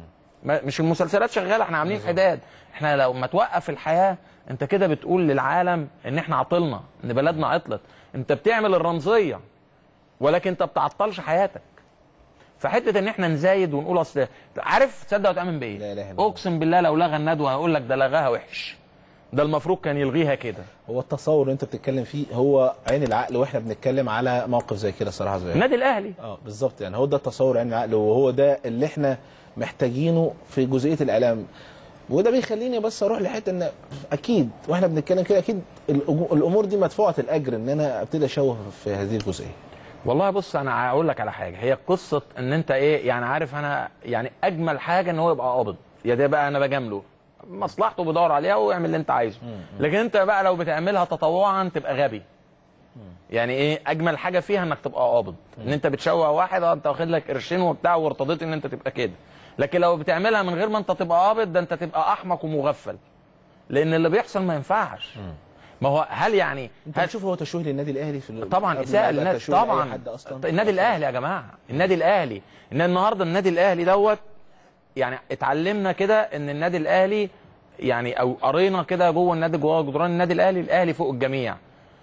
ما- مش المسلسلات شغاله احنا عاملين حداد احنا لو ما توقف الحياه انت كده بتقول للعالم ان احنا عطلنا ان بلدنا عطلت انت بتعمل الرمزيه ولكن انت بتعطلش حياتك فحته ان احنا نزايد ونقول اصل عارف تصدق وتامن بايه لا إله إلا الله. اقسم بالله لو لغى الندوه هقول لك ده لغاها وحش ده المفروض كان يلغيها كده هو التصور اللي انت بتتكلم فيه هو عين العقل واحنا بنتكلم على موقف زي كده صراحه زي النادي الاهلي اه بالظبط يعني هو ده التصور عين العقل وهو ده اللي احنا محتاجينه في جزئيه الاعلام وده بيخليني بس اروح لحته ان اكيد واحنا بنتكلم كده اكيد الأجو- الامور دي مدفوعه الاجر ان انا ابتدي اشوه في هذه الجزئيه والله بص انا هقول لك على حاجه هي قصه ان انت ايه يعني عارف انا يعني اجمل حاجه ان هو يبقى قابض يا ده بقى انا بجامله مصلحته بدور عليها واعمل اللي انت عايزه لكن انت بقى لو بتعملها تطوعا تبقى غبي يعني ايه اجمل حاجه فيها انك تبقى قابض ان انت بتشوه واحد اه انت واخد لك قرشين وبتاع وارتضيت ان انت تبقى كده لكن لو بتعملها من غير ما انت تبقى قابض ده انت تبقى احمق ومغفل لان اللي بيحصل ما ينفعش ما هو هل يعني انت هل بتشوف هو تشويه للنادي الاهلي في ال- طبعا قبل اساءه ما يبقى للنادي تشويه لأي طبعا حد اصلا النادي الاهلي يا جماعه النادي الاهلي ان النهارده النادي الاهلي دوت يعني اتعلمنا كده ان النادي الاهلي يعني او قرينا كده جوه النادي جوه جدران النادي الاهلي الاهلي فوق الجميع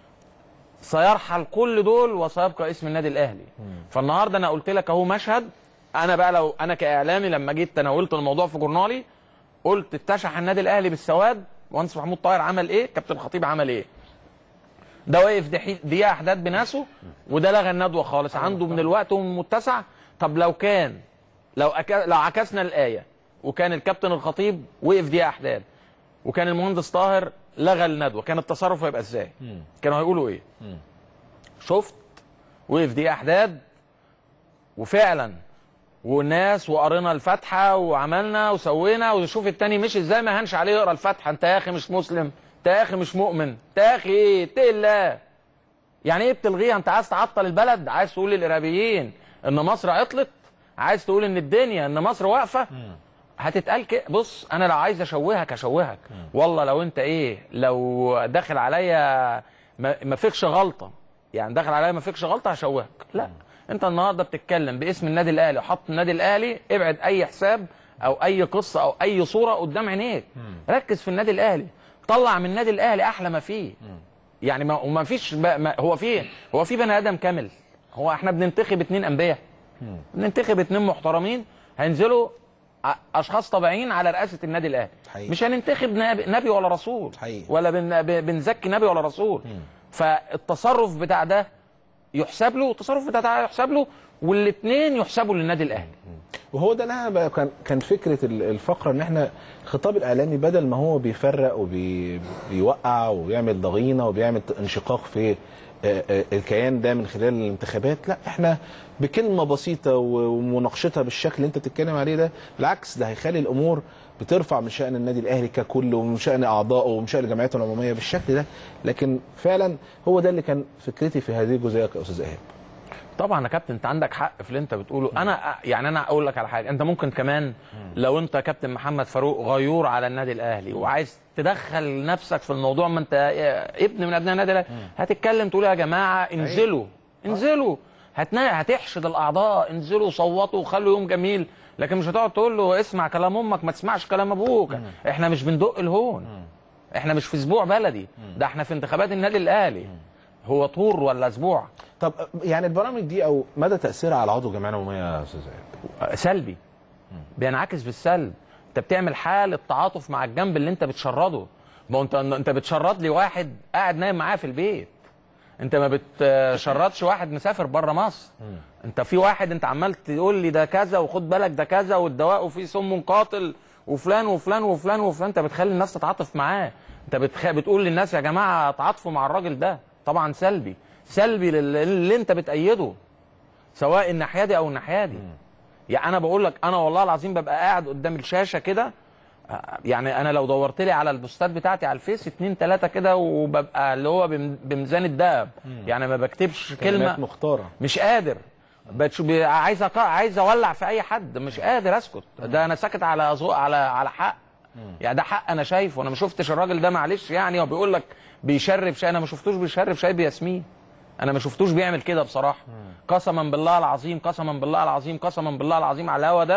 سيرحل كل دول وسيبقى اسم النادي الاهلي فالنهارده انا قلت لك اهو مشهد انا بقى لو انا كاعلامي لما جيت تناولت الموضوع في جورنالي قلت اتشح النادي الاهلي بالسواد مهندس محمود طاهر عمل ايه كابتن الخطيب عمل ايه ده واقف دحي- دقيقه احداث بناسه وده لغى الندوه خالص عنده من الوقت ومن المتسع طب لو كان لو أكا لو عكسنا الايه وكان الكابتن الخطيب وقف دقيقه احداث وكان المهندس طاهر لغى الندوه كان التصرف هيبقى ازاي؟ كانوا هيقولوا ايه؟ شفت وقف دقيقه احداث وفعلا والناس وقرينا الفاتحه وعملنا وسوينا وشوف التاني مشي ازاي ما هنش عليه يقرا الفاتحه انت يا اخي مش مسلم انت يا اخي مش مؤمن انت يا اخي ايه اتقي الله يعني ايه بتلغيها انت عايز تعطل البلد عايز تقول للارهابيين ان مصر عطلت عايز تقول ان الدنيا ان مصر واقفه هتتقال كده بص انا لو عايز اشوهك اشوهك والله لو انت ايه لو داخل عليا ما ما فيكش غلطه يعني داخل عليا ما فيكش غلطه هشوهك لا انت النهارده بتتكلم باسم النادي الاهلي وحط النادي الاهلي ابعد اي حساب او اي قصه او اي صوره قدام عينيك ركز في النادي الاهلي طلع من النادي الاهلي احلى ما فيه يعني ما وما فيش ب- ما هو في هو في بني ادم كامل هو احنا بننتخب اتنين انبياء بننتخب اتنين محترمين هينزلوا ع- اشخاص طبيعيين على رئاسه النادي الاهلي حقيقي. مش هننتخب نبي, نبي ولا رسول حقيقي. ولا بن ب- بنزكي نبي ولا رسول فالتصرف بتاع ده يحسب له والتصرف بتاع ده يحسب له والاثنين يحسبوا للنادي الاهلي وهو ده اللي انا بقى كان كان فكره ال- الفقره ان احنا الخطاب الاعلامي بدل ما هو بيفرق وبيوقع وبيعمل ضغينه وبيعمل انشقاق في آه، آه، الكيان ده من خلال الانتخابات لا احنا بكلمه بسيطه و- ومناقشتها بالشكل اللي انت بتتكلم عليه ده بالعكس ده هيخلي الامور بترفع من شان النادي الاهلي ككل ومن شان اعضائه ومن شان الجمعيات العموميه بالشكل ده لكن فعلا هو ده اللي كان فكرتي في هذه الجزئيه يا استاذ ايهاب طبعا يا كابتن انت عندك حق في اللي انت بتقوله انا يعني انا اقول لك على حاجه انت ممكن كمان لو انت كابتن محمد فاروق غيور على النادي الاهلي وعايز تدخل نفسك في الموضوع ما انت ابن من ابناء النادي الاهلي هتتكلم تقول يا جماعه انزلوا انزلوا هتنا... هتحشد الاعضاء انزلوا صوتوا وخلوا يوم جميل لكن مش هتقعد تقول له اسمع كلام امك ما تسمعش كلام ابوك احنا مش بندق الهون احنا مش في اسبوع بلدي ده احنا في انتخابات النادي الاهلي هو طور ولا اسبوع طب يعني البرامج دي او مدى تاثيرها على عضو الجمعيه العموميه يا استاذ ايهاب سلبي بينعكس بالسلب انت بتعمل حاله تعاطف مع الجنب اللي انت بتشرده ما هو انت انت بتشرد لي واحد قاعد نايم معاه في البيت انت ما بتشردش واحد مسافر بره مصر انت في واحد انت عمال تقول لي ده كذا وخد بالك ده كذا والدواء وفيه سم قاتل وفلان وفلان وفلان وفلان انت بتخلي الناس تتعاطف معاه انت بتخ... بتقول للناس يا جماعه تعاطفوا مع الراجل ده طبعا سلبي سلبي لل- اللي انت بتأيده سواء الناحيه دي او الناحيه دي يعني انا بقول لك انا والله العظيم ببقى قاعد قدام الشاشه كده آه، يعني انا لو دورت لي على البوستات بتاعتي على الفيس اتنين تلاته كده وببقى اللي هو بم- بميزان الذهب يعني ما بكتبش كلمات كلمه مختاره مش قادر بتش... ب- عايز أق... عايز اولع في اي حد مش قادر اسكت ده انا ساكت على ذوق على على حق يعني ده حق انا شايفه انا ما شفتش الراجل ده معلش يعني هو بيقول لك بيشرب شاي انا ما شفتوش بيشرب شاي بياسمين انا ما شفتوش بيعمل كده بصراحه قسما بالله العظيم قسما بالله العظيم قسما بالله العظيم على الهوا ده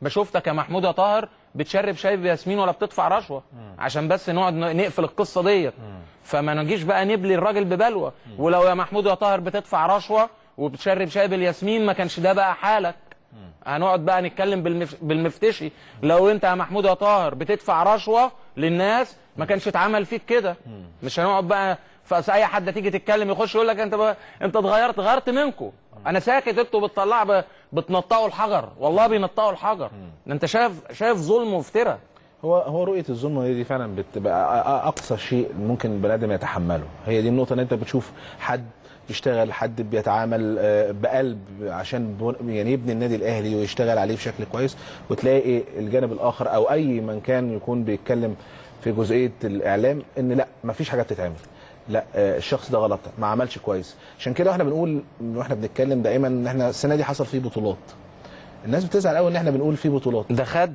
ما شفتك يا محمود يا طاهر بتشرب شاي بياسمين ولا بتدفع رشوه عشان بس نقعد ن- نقفل القصه ديت فما نجيش بقى نبلي الراجل ببلوه ولو يا محمود يا طاهر بتدفع رشوه وبتشرب شاي بالياسمين ما كانش ده بقى حالك هنقعد بقى نتكلم بالمف... بالمفتشي لو انت يا محمود يا طاهر بتدفع رشوه للناس ما كانش اتعمل فيك كده مش هنقعد بقى فاس اي حد تيجي تتكلم يخش يقول لك انت بقى انت اتغيرت غيرت منكم انا ساكت انتوا بتطلعوا ب... بتنطقوا الحجر والله بينطقوا الحجر ده انت شايف شايف ظلم وافتراء هو هو رؤيه الظلم هي دي فعلا بتبقى أ- أ- اقصى شيء ممكن البني ادم يتحمله هي دي النقطه ان انت بتشوف حد بيشتغل حد بيتعامل آه، بقلب عشان بن- يعني يبني النادي الاهلي ويشتغل عليه بشكل كويس وتلاقي الجانب الاخر او اي من كان يكون بيتكلم في جزئيه الاعلام ان لا ما فيش حاجه بتتعمل لا آه، الشخص ده غلط ما عملش كويس عشان كده احنا بنقول واحنا بنتكلم دايما ان احنا السنه دي حصل فيه بطولات الناس بتزعل قوي ان احنا بنقول فيه بطولات ده خد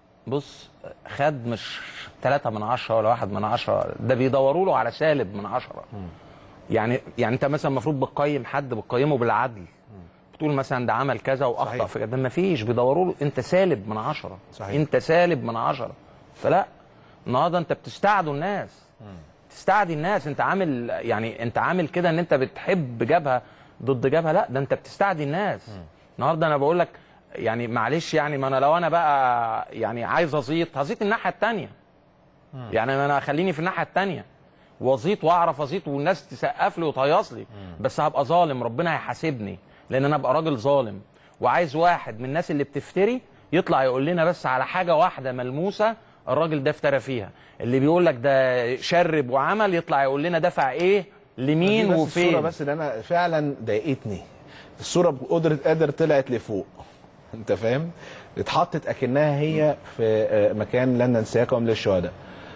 بص خد مش ثلاثة من عشرة ولا واحد من عشرة ده بيدوروا له على سالب من عشرة يعني يعني انت مثلا المفروض بتقيم حد بتقيمه بالعدل بتقول مثلا ده عمل كذا واخطا صحيح. في ده ما فيش بيدوروا له انت سالب من عشرة صحيح. انت سالب من عشرة فلا النهارده انت بتستعدوا الناس تستعدي الناس انت عامل يعني انت عامل كده ان انت بتحب جبهه ضد جبهه لا ده انت بتستعدي الناس النهارده انا بقول لك يعني معلش يعني ما انا لو انا بقى يعني عايز ازيط هزيط الناحيه الثانيه يعني انا خليني في الناحيه الثانيه وازيط واعرف ازيط والناس تسقف لي وتهيص لي بس هبقى ظالم ربنا هيحاسبني لان انا ابقى راجل ظالم وعايز واحد من الناس اللي بتفتري يطلع يقول لنا بس على حاجه واحده ملموسه الراجل ده افترى فيها اللي بيقول لك ده شرب وعمل يطلع يقول لنا دفع ايه لمين دي بس وفين الصوره بس اللي انا فعلا ضايقتني الصوره بقدره قادر طلعت لفوق انت فاهم اتحطت اكنها هي في آه، مكان لن ننساكم للشهداء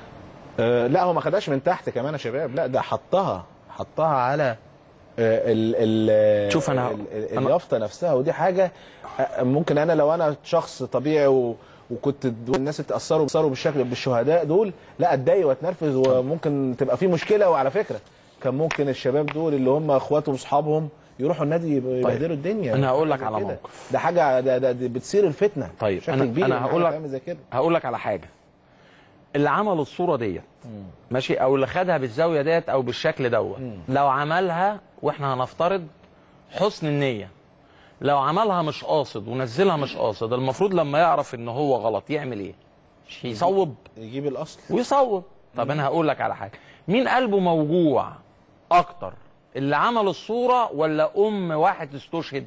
آه، لا هو ما خدهاش من تحت كمان يا شباب لا ده حطها حطها على آه، ال ال شوف أنا- ال- ال- أنا- اليافطه نفسها ودي حاجه آه، ممكن انا لو انا شخص طبيعي و وكنت دول الناس اتاثروا بيأثروا بالشكل بالشهداء دول لا اتضايق واتنرفز وممكن تبقى في مشكله وعلى فكره كان ممكن الشباب دول اللي هم اخواتهم واصحابهم يروحوا النادي يبهدلوا الدنيا أنا هقول لك حاجة على كده. موقف. ده حاجه ده, ده, ده بتصير الفتنه طيب، بشكل أنا- كبير أنا إن هقول حاجة لك- تعمل زي كده هقول لك على حاجه اللي عمل الصوره ديت ماشي او اللي خدها بالزاويه ديت او بالشكل دوت لو عملها واحنا هنفترض حسن النيه لو عملها مش قاصد ونزلها مش قاصد المفروض لما يعرف ان هو غلط يعمل ايه يصوب يجيب الاصل ويصوب طب انا هقول لك على حاجه مين قلبه موجوع اكتر اللي عمل الصوره ولا ام واحد استشهد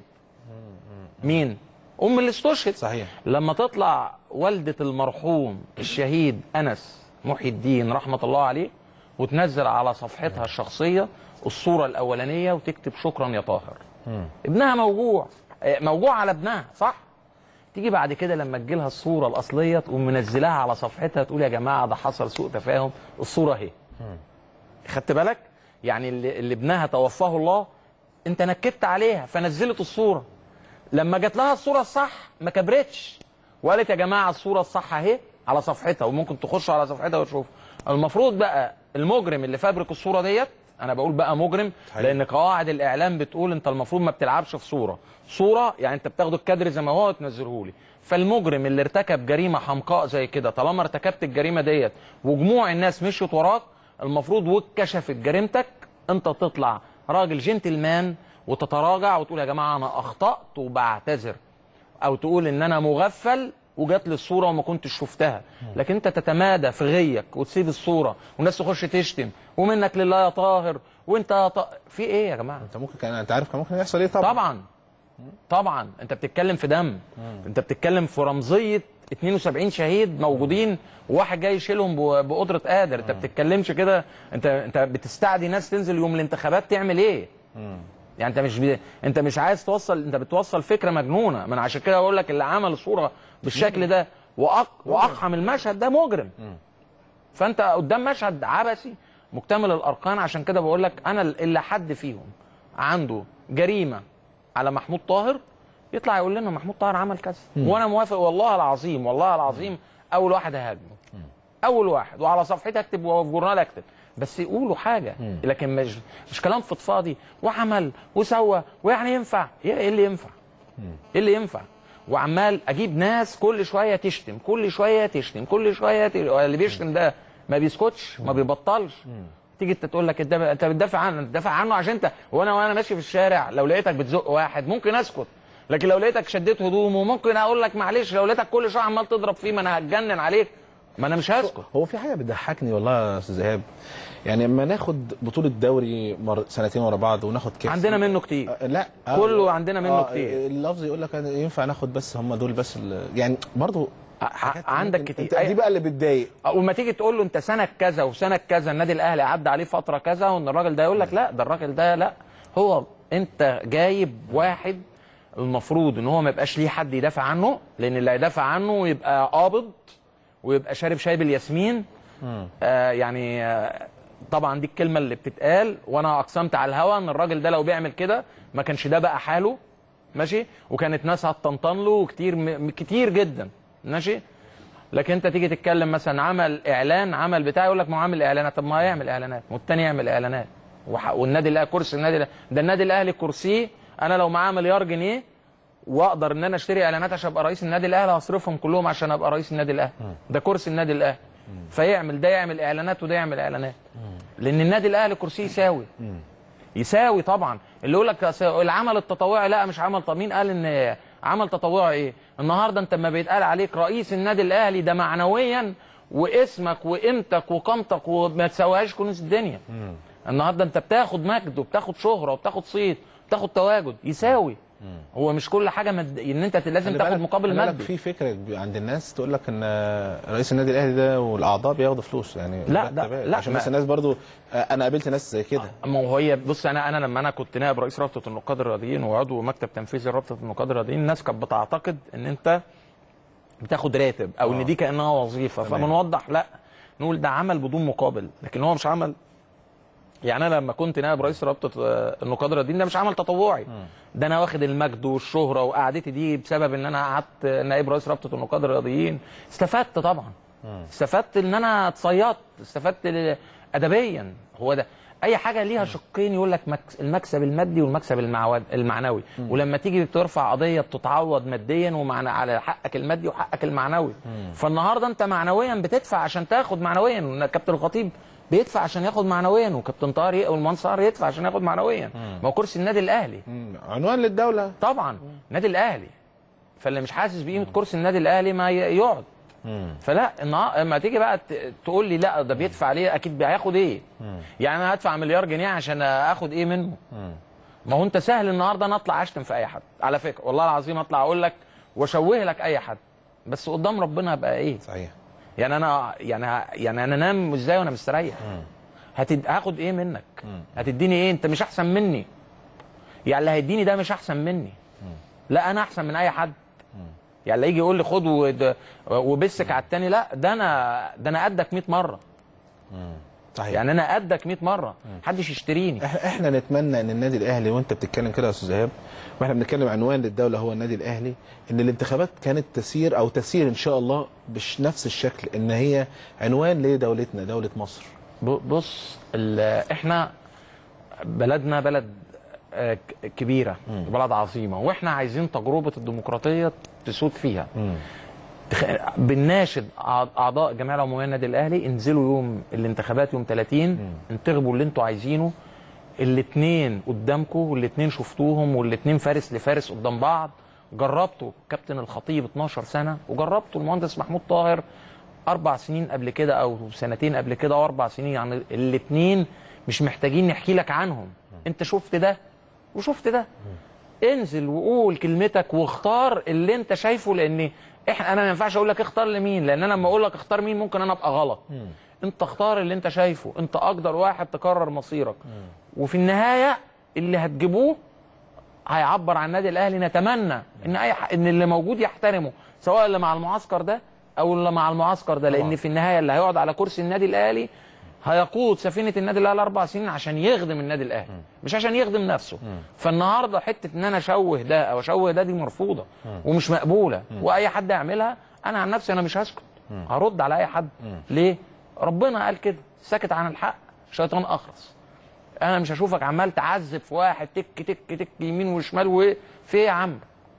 مين ام اللي استشهد صحيح لما تطلع والدة المرحوم الشهيد أنس محي الدين رحمة الله عليه وتنزل على صفحتها الشخصية الصورة الأولانية وتكتب شكرا يا طاهر ابنها موجوع آه، موجوع على ابنها صح تيجي بعد كده لما تجيلها الصورة الأصلية تقوم منزلها على صفحتها تقول يا جماعة ده حصل سوء تفاهم الصورة اهي خدت بالك يعني اللي, اللي ابنها توفاه الله انت نكدت عليها فنزلت الصورة لما جات لها الصوره الصح ما كبرتش وقالت يا جماعه الصوره الصح اهي على صفحتها وممكن تخش على صفحتها وتشوف المفروض بقى المجرم اللي فابرك الصوره ديت انا بقول بقى مجرم صحيح. لان قواعد الاعلام بتقول انت المفروض ما بتلعبش في صوره صوره يعني انت بتاخد الكادر زي ما هو وتنزله لي فالمجرم اللي ارتكب جريمه حمقاء زي كده طالما ارتكبت الجريمه ديت وجموع الناس مشيت وراك المفروض واتكشفت جريمتك انت تطلع راجل جنتلمان وتتراجع وتقول يا جماعه انا اخطات وبعتذر او تقول ان انا مغفل وجات لي الصوره وما كنتش شفتها لكن انت تتمادى في غيك وتسيب الصوره والناس تخش تشتم ومنك لله يا طاهر وانت يا ط... في ايه يا جماعه انت ممكن كان انت عارف كان ممكن يحصل ايه طبعا طبعا طبعا انت بتتكلم في دم انت بتتكلم في رمزيه 72 شهيد موجودين وواحد جاي يشيلهم ب- بقدره قادر انت بتتكلمش كده انت انت بتستعدي ناس تنزل يوم الانتخابات تعمل ايه يعني انت مش بي... انت مش عايز توصل انت بتوصل فكره مجنونه من عشان كده بقول لك اللي عمل صوره بالشكل ده وأق... واقحم المشهد ده مجرم فانت قدام مشهد عبثي مكتمل الاركان عشان كده بقول لك انا اللي حد فيهم عنده جريمه على محمود طاهر يطلع يقول لنا محمود طاهر عمل كذا وانا موافق والله العظيم والله العظيم اول واحد هاجمه اول واحد وعلى صفحتي اكتب وفي جورنال اكتب بس يقولوا حاجه لكن مش مش كلام فضفاضي وعمل وسوى ويعني ينفع ايه إيه اللي ينفع ايه اللي ينفع وعمال اجيب ناس كل شويه تشتم كل شويه تشتم كل شويه ت... اللي بيشتم ده ما بيسكتش ما بيبطلش تيجي انت تقول لك انت انت بتدافع عنه بتدافع عنه عشان انت وانا وانا ماشي في الشارع لو لقيتك بتزق واحد ممكن اسكت لكن لو لقيتك شديت هدومه ممكن اقول لك معلش لو لقيتك كل شويه عمال تضرب فيه ما انا هتجنن عليك ما انا مش هسكت هو في حاجه بتضحكني والله يا استاذ ايهاب يعني اما ناخد بطوله دوري مر... سنتين ورا بعض وناخد كاس عندنا منه كتير آه، لا كله عندنا منه كتير. اللفظ يقول لك أنا ينفع ناخد بس هم دول بس ال- يعني برضو ع- حاجات عندك ممكن- كتير. انت دي بقى اللي بتضايق وما تيجي تقول له انت سنه كذا وسنه كذا النادي الاهلي عدى عليه فتره كذا وان الراجل ده يقول لك لا ده الراجل ده لا هو انت جايب واحد المفروض ان هو ما يبقاش ليه حد يدافع عنه لان اللي هيدافع عنه يبقى قابض ويبقى شارب شاي بالياسمين آه يعني آه طبعا دي الكلمه اللي بتتقال وانا اقسمت على الهوا ان الراجل ده لو بيعمل كده ما كانش ده بقى حاله ماشي وكانت ناس هتطنطن له كتير م... كتير جدا ماشي لكن انت تيجي تتكلم مثلا عمل اعلان عمل بتاع يقول لك ما هو عامل اعلانات طب ما يعمل اعلانات والتاني يعمل اعلانات وح- والنادي الاهلي كرسي النادي الأهلي- ده النادي الاهلي كرسيه انا لو معاه مليار جنيه واقدر ان انا اشتري اعلانات عشان ابقى رئيس النادي الاهلي هصرفهم كلهم عشان ابقى رئيس النادي الاهلي ده كرسي النادي الاهلي فيعمل ده يعمل اعلانات وده يعمل اعلانات لان النادي الاهلي كرسيه يساوي يساوي طبعا اللي يقول لك أصل العمل التطوعي لا مش عمل طب مين قال ان عمل تطوعي ايه النهارده انت لما بيتقال عليك رئيس النادي الاهلي ده معنويا واسمك وقيمتك وقامتك وما تساويهاش كنوز الدنيا النهارده انت بتاخد مجد وبتاخد شهره وبتاخد صيت وبتاخد تواجد يساوي هو مش كل حاجه مد... ان انت لازم خلي تاخد بالك- مقابل خلي بالك مادي في فكره عند الناس تقول لك ان رئيس النادي الاهلي ده والاعضاء بياخدوا فلوس يعني لا، ده- مرتبات. لا، عشان ما- بس الناس برضو آه، انا قابلت ناس زي كده ما هو هي بص انا انا لما انا كنت نائب رئيس رابطه النقاد الرياضيين وعضو مكتب تنفيذي رابطه النقاد الرياضيين الناس كانت بتعتقد ان انت بتاخد راتب او ان دي كانها وظيفه تمام. فبنوضح لا نقول ده عمل بدون مقابل لكن هو مش عمل يعني انا لما كنت نائب رئيس رابطه آه، النقاد الرياضيين ده مش عمل تطوعي ده انا واخد المجد والشهره وقعدتي دي بسبب ان انا قعدت نائب رئيس رابطه النقاد الرياضيين استفدت طبعا استفدت ان انا اتصيدت استفدت ل- ادبيا هو ده اي حاجه ليها شقين يقول لك مكس- المكسب المادي والمكسب المعود المعنوي ولما تيجي بترفع قضيه بتتعوض ماديا ومعنى على حقك المادي وحقك المعنوي فالنهارده انت معنويا بتدفع عشان تاخد معنويا كابتن الخطيب بيدفع عشان ياخد معنويا وكابتن طارق والمنصار يدفع عشان ياخد معنويا ما هو كرسي النادي الاهلي مم. عنوان للدوله طبعا النادي الاهلي فاللي مش حاسس بقيمه كرسي النادي الاهلي ما ي- يقعد فلا النها- اما تيجي بقى ت- تقول لي لا ده بيدفع ليه اكيد هياخد ايه يعني انا هدفع مليار جنيه عشان اخد ايه منه ما هو انت سهل النهارده انا اطلع اشتم في اي حد على فكره والله العظيم اطلع اقول لك واشوه لك اي حد بس قدام ربنا هبقى ايه صحيح يعني انا يعني ه- يعني انا انام ازاي وانا مستريح هتد... هاخد ايه منك هتديني ايه انت مش احسن مني يعني اللي هيديني ده مش احسن مني لا انا احسن من اي حد يعني اللي يجي يقول لي خد ود- وبسك على التاني لا ده انا ده انا قدك 100 مره صحيح يعني انا قدك 100 مره محدش يشتريني إح- احنا نتمنى ان النادي الاهلي وانت بتتكلم كده يا استاذ ايهاب واحنا بنتكلم عنوان للدوله هو النادي الاهلي ان الانتخابات كانت تسير او تسير ان شاء الله بنفس الشكل ان هي عنوان لدولتنا دوله مصر ب- بص ال- احنا بلدنا بلد آه، ك- كبيره بلد عظيمه واحنا عايزين تجربه الديمقراطيه تسود فيها تخ- بنناشد أع- اعضاء الجمعيه العموميه للنادي الاهلي انزلوا يوم الانتخابات يوم 30 انتخبوا اللي انتوا عايزينه الاثنين قدامكم والاثنين شفتوهم والاثنين فارس لفارس قدام بعض جربتوا كابتن الخطيب 12 سنه وجربتوا المهندس محمود طاهر اربع سنين قبل كده او سنتين قبل كده او اربع سنين يعني الاثنين مش محتاجين نحكي لك عنهم انت شفت ده وشفت ده انزل وقول كلمتك واختار اللي انت شايفه لان احنا انا ما ينفعش اقول لك اختار لمين لان انا لما اقول لك اختار مين ممكن انا ابقى غلط انت اختار اللي انت شايفه انت اقدر واحد تقرر مصيرك وفي النهايه اللي هتجيبوه هيعبر عن النادي الاهلي نتمنى ان اي ح... ان اللي موجود يحترمه سواء اللي مع المعسكر ده او اللي مع المعسكر ده لان في النهايه اللي هيقعد على كرسي النادي الاهلي هيقود سفينه النادي الاهلي اربع سنين عشان يخدم النادي الاهلي مش عشان يخدم نفسه فالنهارده حته ان انا اشوه ده او اشوه ده دي مرفوضه ومش مقبوله واي حد يعملها انا عن نفسي انا مش هسكت هرد على اي حد ليه ربنا قال كده سكت عن الحق شيطان اخرس انا مش هشوفك عمال تعذب في واحد تك تك تك يمين وشمال وايه في ايه يا عم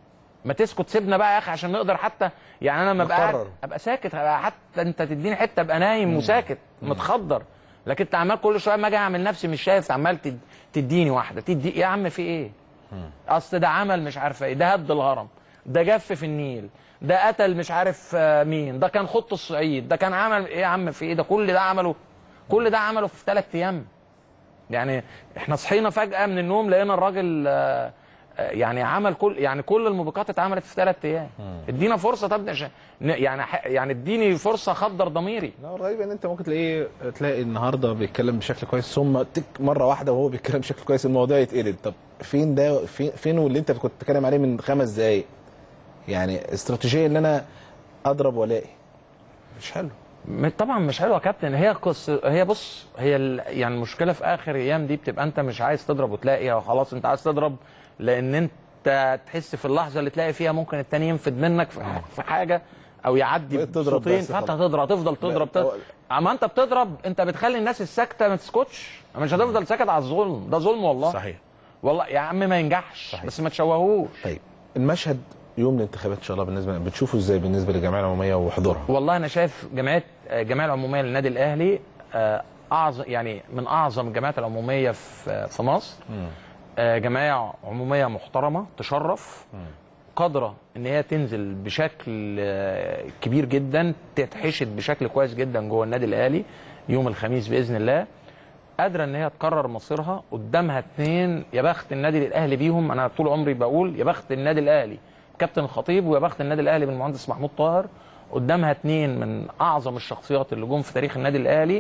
ما تسكت سيبنا بقى يا اخي عشان نقدر حتى يعني انا لما ابقى قاعد نقرر. ابقى ساكت أبقى حتى انت تديني حته ابقى نايم وساكت متخدر لكن انت عمال كل شويه ما اجي اعمل نفسي مش شايف عمال تد- تديني واحده تدي يا عم في ايه؟ اصل ده عمل مش عارف ايه ده هد الهرم ده جف في النيل ده قتل مش عارف آه، مين ده كان خط الصعيد ده كان عمل ايه يا عم في ايه ده كل ده عمله كل ده عمله في ثلاث ايام يعني احنا صحينا فجأة من النوم لقينا الراجل آه، آه، يعني عمل كل يعني كل الموبقات اتعملت في ثلاث ايام ادينا فرصة طب نش- ن- يعني ح- يعني اديني فرصة اخدر ضميري لا الغريب ان انت ممكن تلاقيه تلاقي النهارده بيتكلم بشكل كويس ثم تك مره واحده وهو بيتكلم بشكل كويس الموضوع يتقلب طب فين ده فين فين واللي انت كنت بتتكلم عليه من خمس دقايق يعني استراتيجيه ان انا اضرب والاقي مش حلو م- طبعا مش حلوه يا كابتن هي قصه هي بص هي ال... يعني المشكله في اخر ايام دي بتبقى انت مش عايز تضرب وتلاقي أو خلاص انت عايز تضرب لان انت تحس في اللحظه اللي تلاقي فيها ممكن التاني ينفد منك في, ح- في حاجه او يعدي بقيت تضرب بصوتين بس فانت خلاص. هتضرب تفضل تضرب لا، تضرب اما انت بتضرب انت بتخلي الناس الساكته ما تسكتش مش هتفضل ساكت على الظلم ده ظلم والله صحيح والله يا عم ما ينجحش صحيح. بس ما تشوهوش طيب المشهد يوم الانتخابات ان شاء الله بالنسبه لنا بتشوفه ازاي بالنسبه للجمعيه العموميه وحضورها والله انا شايف جمعيه الجمعيه العموميه للنادي الاهلي آه، اعظم يعني من اعظم الجمعيات العموميه في في مصر آه، جمعيه عموميه محترمه تشرف قادره ان هي تنزل بشكل آه، كبير جدا تتحشد بشكل كويس جدا جوه النادي الاهلي يوم الخميس باذن الله قادره ان هي تقرر مصيرها قدامها اثنين يا بخت النادي الاهلي بيهم انا طول عمري بقول يا بخت النادي الاهلي كابتن الخطيب ويا بخت النادي الاهلي بالمهندس محمود طاهر قدامها اثنين من اعظم الشخصيات اللي جم في تاريخ النادي الاهلي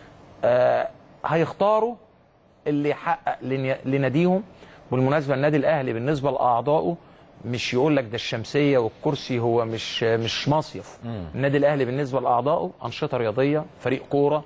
آه هيختاروا اللي يحقق لن- لناديهم بالمناسبه النادي الاهلي بالنسبه لاعضائه مش يقول لك ده الشمسيه والكرسي هو مش مش مصيف النادي الاهلي بالنسبه لاعضائه انشطه رياضيه فريق كوره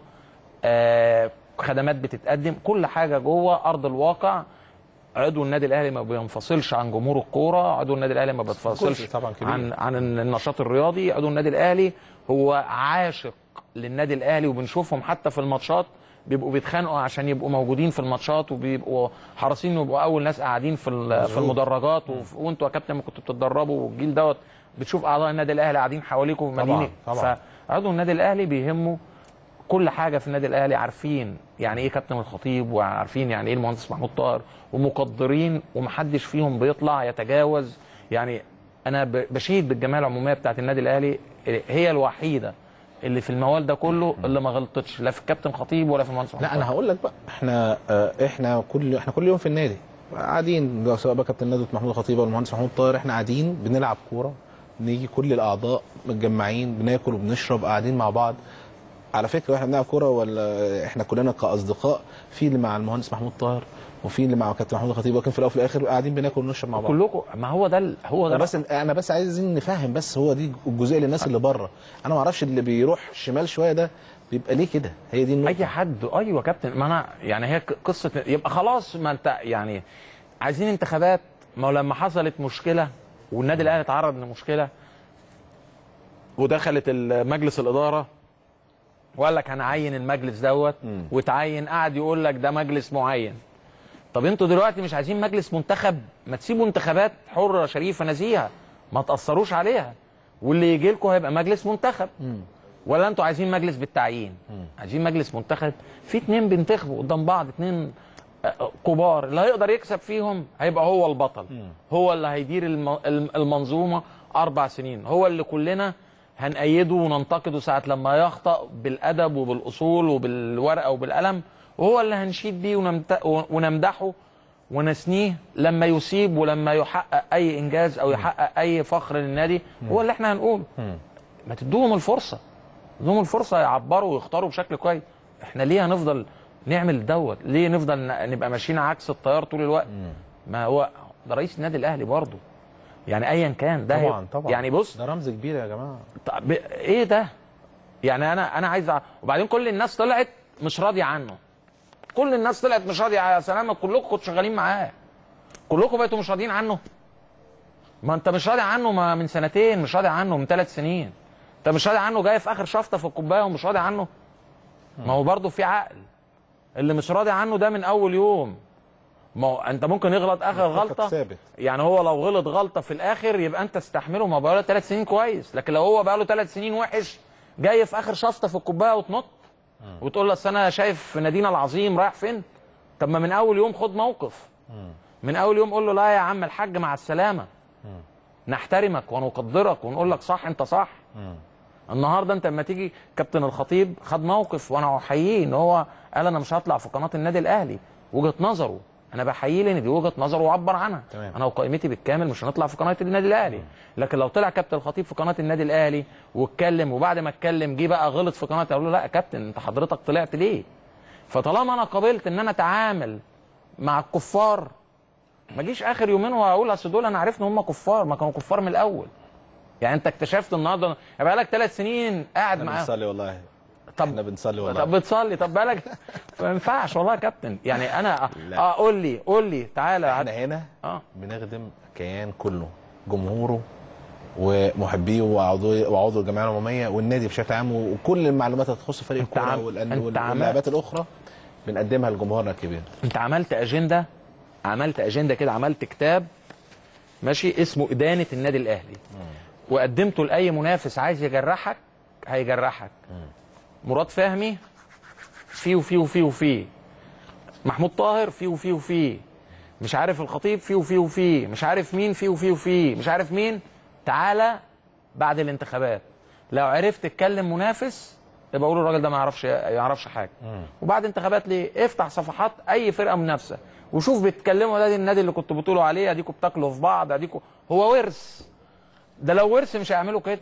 آه خدمات بتتقدم كل حاجه جوه ارض الواقع عضو النادي الاهلي ما بينفصلش عن جمهور الكوره عضو النادي الاهلي ما بيتفصلش جزء طبعاً كبير. عن عن النشاط الرياضي عضو النادي الاهلي هو عاشق للنادي الاهلي وبنشوفهم حتى في الماتشات بيبقوا بيتخانقوا عشان يبقوا موجودين في الماتشات وبيبقوا حريصين إنه يبقوا اول ناس قاعدين في ال- في المدرجات وف- وانتوا يا كابتن ما كنتوا بتتدربوا والجيل دوت بتشوف اعضاء النادي الاهلي قاعدين حواليكم مدينه طبعاً. فعضو النادي الاهلي بيهمه كل حاجه في النادي الاهلي عارفين يعني ايه كابتن الخطيب وعارفين يعني ايه المهندس محمود طاهر ومقدرين ومحدش فيهم بيطلع يتجاوز يعني انا ب- بشيد بالجمعيه العموميه بتاعت النادي الاهلي هي الوحيده اللي في الموال ده كله اللي ما غلطتش لا في الكابتن خطيب ولا في المهندس محمود لا انا طاهر. هقول لك بقى احنا آه، احنا كل احنا كل يوم في النادي قاعدين سواء بقى كابتن ندوه محمود خطيب او المهندس محمود طاهر احنا قاعدين بنلعب كوره نيجي كل الاعضاء متجمعين بناكل وبنشرب قاعدين مع بعض على فكره واحنا بنلعب كوره ولا احنا كلنا كاصدقاء في اللي مع المهندس محمود طاهر وفي اللي مع كابتن محمود خطيب ولكن في الاول وفي الاخر قاعدين بناكل ونشرب مع بعض كلكم ما هو ده ال- هو ده انا بس انا بس عايزين نفهم بس هو دي الجزئيه للناس اللي بره انا ما اعرفش اللي بيروح شمال شويه ده بيبقى ليه كده هي دي النقطه اي حد ايوه كابتن ما انا يعني هي ق- قصه يبقى خلاص ما انت يعني عايزين انتخابات ما هو لما حصلت مشكله والنادي الاهلي اتعرض لمشكله ودخلت ال- مجلس الاداره وقال لك هنعين المجلس دوت وتعين قعد يقول لك ده مجلس معين طب انتوا دلوقتي مش عايزين مجلس منتخب ما تسيبوا انتخابات حره شريفه نزيهه ما تاثروش عليها واللي يجي لكم هيبقى مجلس منتخب ولا انتوا عايزين مجلس بالتعيين عايزين مجلس منتخب في اتنين بينتخبوا قدام بعض اتنين آه، كبار اللي هيقدر يكسب فيهم هيبقى هو البطل هو اللي هيدير الم- الم- المنظومه اربع سنين هو اللي كلنا هنأيده وننتقده ساعة لما يخطأ بالأدب وبالأصول وبالورقة وبالقلم وهو اللي هنشيد بيه ونمت- ونمدحه ونثنيه لما يصيب ولما يحقق أي إنجاز أو يحقق أي فخر للنادي هو اللي احنا هنقوله ما تدوهم الفرصة تدوهم الفرصة يعبروا ويختاروا بشكل كويس احنا ليه هنفضل نعمل دوت ليه نفضل ن- نبقى ماشيين عكس التيار طول الوقت ما هو ده رئيس النادي الأهلي برضه يعني ايا كان ده طبعا هي- طبعا يعني بص ده رمز كبير يا جماعه طب ايه ده؟ يعني انا انا عايز أ... وبعدين كل الناس طلعت مش راضيه عنه. كل الناس طلعت مش راضيه يا سلامه كلكم كنتوا شغالين معاه. كلكم بقيتوا مش راضيين عنه. ما انت مش راضي عنه ما من سنتين مش راضي عنه من ثلاث سنين. انت مش راضي عنه جاي في اخر شفطه في الكوبايه ومش راضي عنه. ما هو برضه في عقل. اللي مش راضي عنه ده من اول يوم. ما هو انت ممكن يغلط اخر غلطه ثابت يعني هو لو غلط غلطه في الاخر يبقى انت استحمله ما بقى له ثلاث سنين كويس لكن لو هو بقى له ثلاث سنين وحش جاي في اخر شفطه في الكوبايه وتنط وتقول له اصل انا شايف نادينا العظيم رايح فين طب ما من اول يوم خد موقف من اول يوم قول له لا يا عم الحاج مع السلامه نحترمك ونقدرك ونقول لك صح انت صح النهارده انت لما تيجي كابتن الخطيب خد موقف وانا احييه ان هو قال انا مش هطلع في قناه النادي الاهلي وجهه نظره انا بحييه لان دي وجهه نظره وعبر عنها تمام. انا وقائمتي بالكامل مش هنطلع في قناه النادي الاهلي لكن لو طلع كابتن الخطيب في قناه النادي الاهلي واتكلم وبعد ما اتكلم جه بقى غلط في قناه اقول له لا يا كابتن انت حضرتك طلعت ليه فطالما انا قبلت ان انا اتعامل مع الكفار ما اجيش اخر يومين واقول اصل دول انا عرفت ان هم كفار ما كانوا كفار من الاول يعني انت اكتشفت النهارده بقى لك ثلاث سنين قاعد احنا معاهم بنصلي والله طب احنا بنصلي والله طب بتصلي طب بالك ما ينفعش والله يا كابتن يعني انا لا. اه قول لي قول لي تعالى احنا هنا اه بنخدم كيان كله جمهوره ومحبيه وعضو وعضو الجمعيه العموميه والنادي بشكل عام وكل المعلومات اللي تخص فريق انت الكوره عم- والأن- انت وال- عمال- واللاعبات الاخرى بنقدمها لجمهورنا الكبير انت عملت اجنده عملت اجنده كده عملت كتاب ماشي اسمه ادانه النادي الاهلي وقدمته لاي منافس عايز يجرحك هيجرحك مراد فهمي فيه وفيه وفيه وفيه محمود طاهر فيه وفيه وفيه مش عارف الخطيب فيه وفيه وفيه مش عارف مين فيه وفيه وفيه مش عارف مين تعالى بعد الانتخابات لو عرفت تتكلم منافس يبقى قول الراجل ده ما يعرفش ما يعرفش حاجه وبعد انتخابات ليه افتح صفحات اي فرقه منافسه وشوف بيتكلموا ده النادي اللي كنتوا بتقولوا عليه اديكوا بتاكلوا في بعض اديكوا هو ورث ده لو ورث مش هيعملوا كده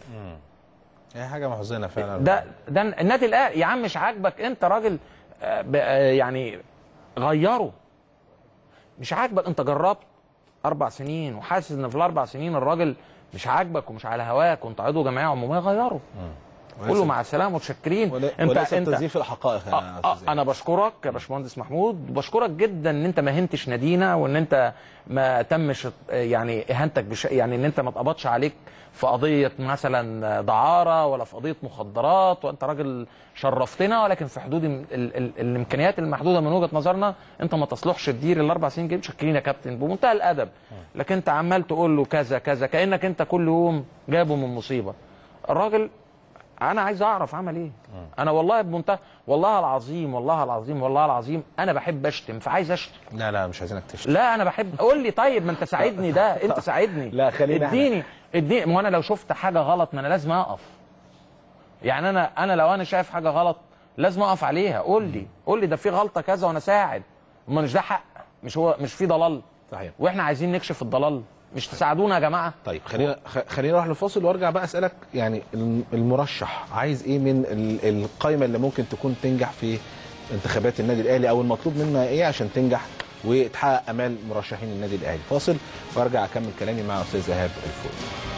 هي حاجه محزنه فعلا ده ده النادي الاهلي يا عم مش عاجبك انت راجل آه، ب- آه، يعني غيره مش عاجبك انت جربت اربع سنين وحاسس ان في الاربع سنين الراجل مش عاجبك ومش على هواك وانت عضو جمعيه عموميه غيره قول له مع السلامه متشكرين ولا- انت وليس انت تزييف الحقائق يا آه آه أستاذ انا بشكرك يا باشمهندس محمود وبشكرك جدا ان انت ما هنتش نادينا وان انت ما تمش يعني اهانتك بش يعني ان انت ما اتقبضش عليك في قضيه مثلا دعاره ولا في قضيه مخدرات وانت راجل شرفتنا ولكن في حدود ال ال ال الامكانيات المحدوده من وجهه نظرنا انت ما تصلحش تدير الاربع سنين جايين متشكرين يا كابتن بمنتهى الادب لكن انت عمال تقول له كذا كذا كانك انت كل يوم جايبه من مصيبه الراجل انا عايز اعرف عمل ايه انا والله بمنتهى والله العظيم والله العظيم والله العظيم انا بحب اشتم فعايز اشتم لا لا مش عايزينك تشتم لا انا بحب قول لي طيب ما انت ساعدني ده انت ساعدني لا، خلينا احنا. اديني اديني ما انا لو شفت حاجه غلط ما انا لازم اقف يعني انا انا لو انا شايف حاجه غلط لازم اقف عليها قول لي قول لي ده في غلطه كذا وانا ساعد ما مش ده حق مش هو مش في ضلال صحيح واحنا عايزين نكشف الضلال مش تساعدونا يا جماعه طيب خلينا خ- خلينا نروح لفاصل وارجع بقى اسالك يعني الم- المرشح عايز ايه من ال- القائمه اللي ممكن تكون تنجح في انتخابات النادي الاهلي او المطلوب منها ايه عشان تنجح وتحقق امال مرشحين النادي الاهلي فاصل وارجع اكمل كلامي مع استاذ ايهاب الفوز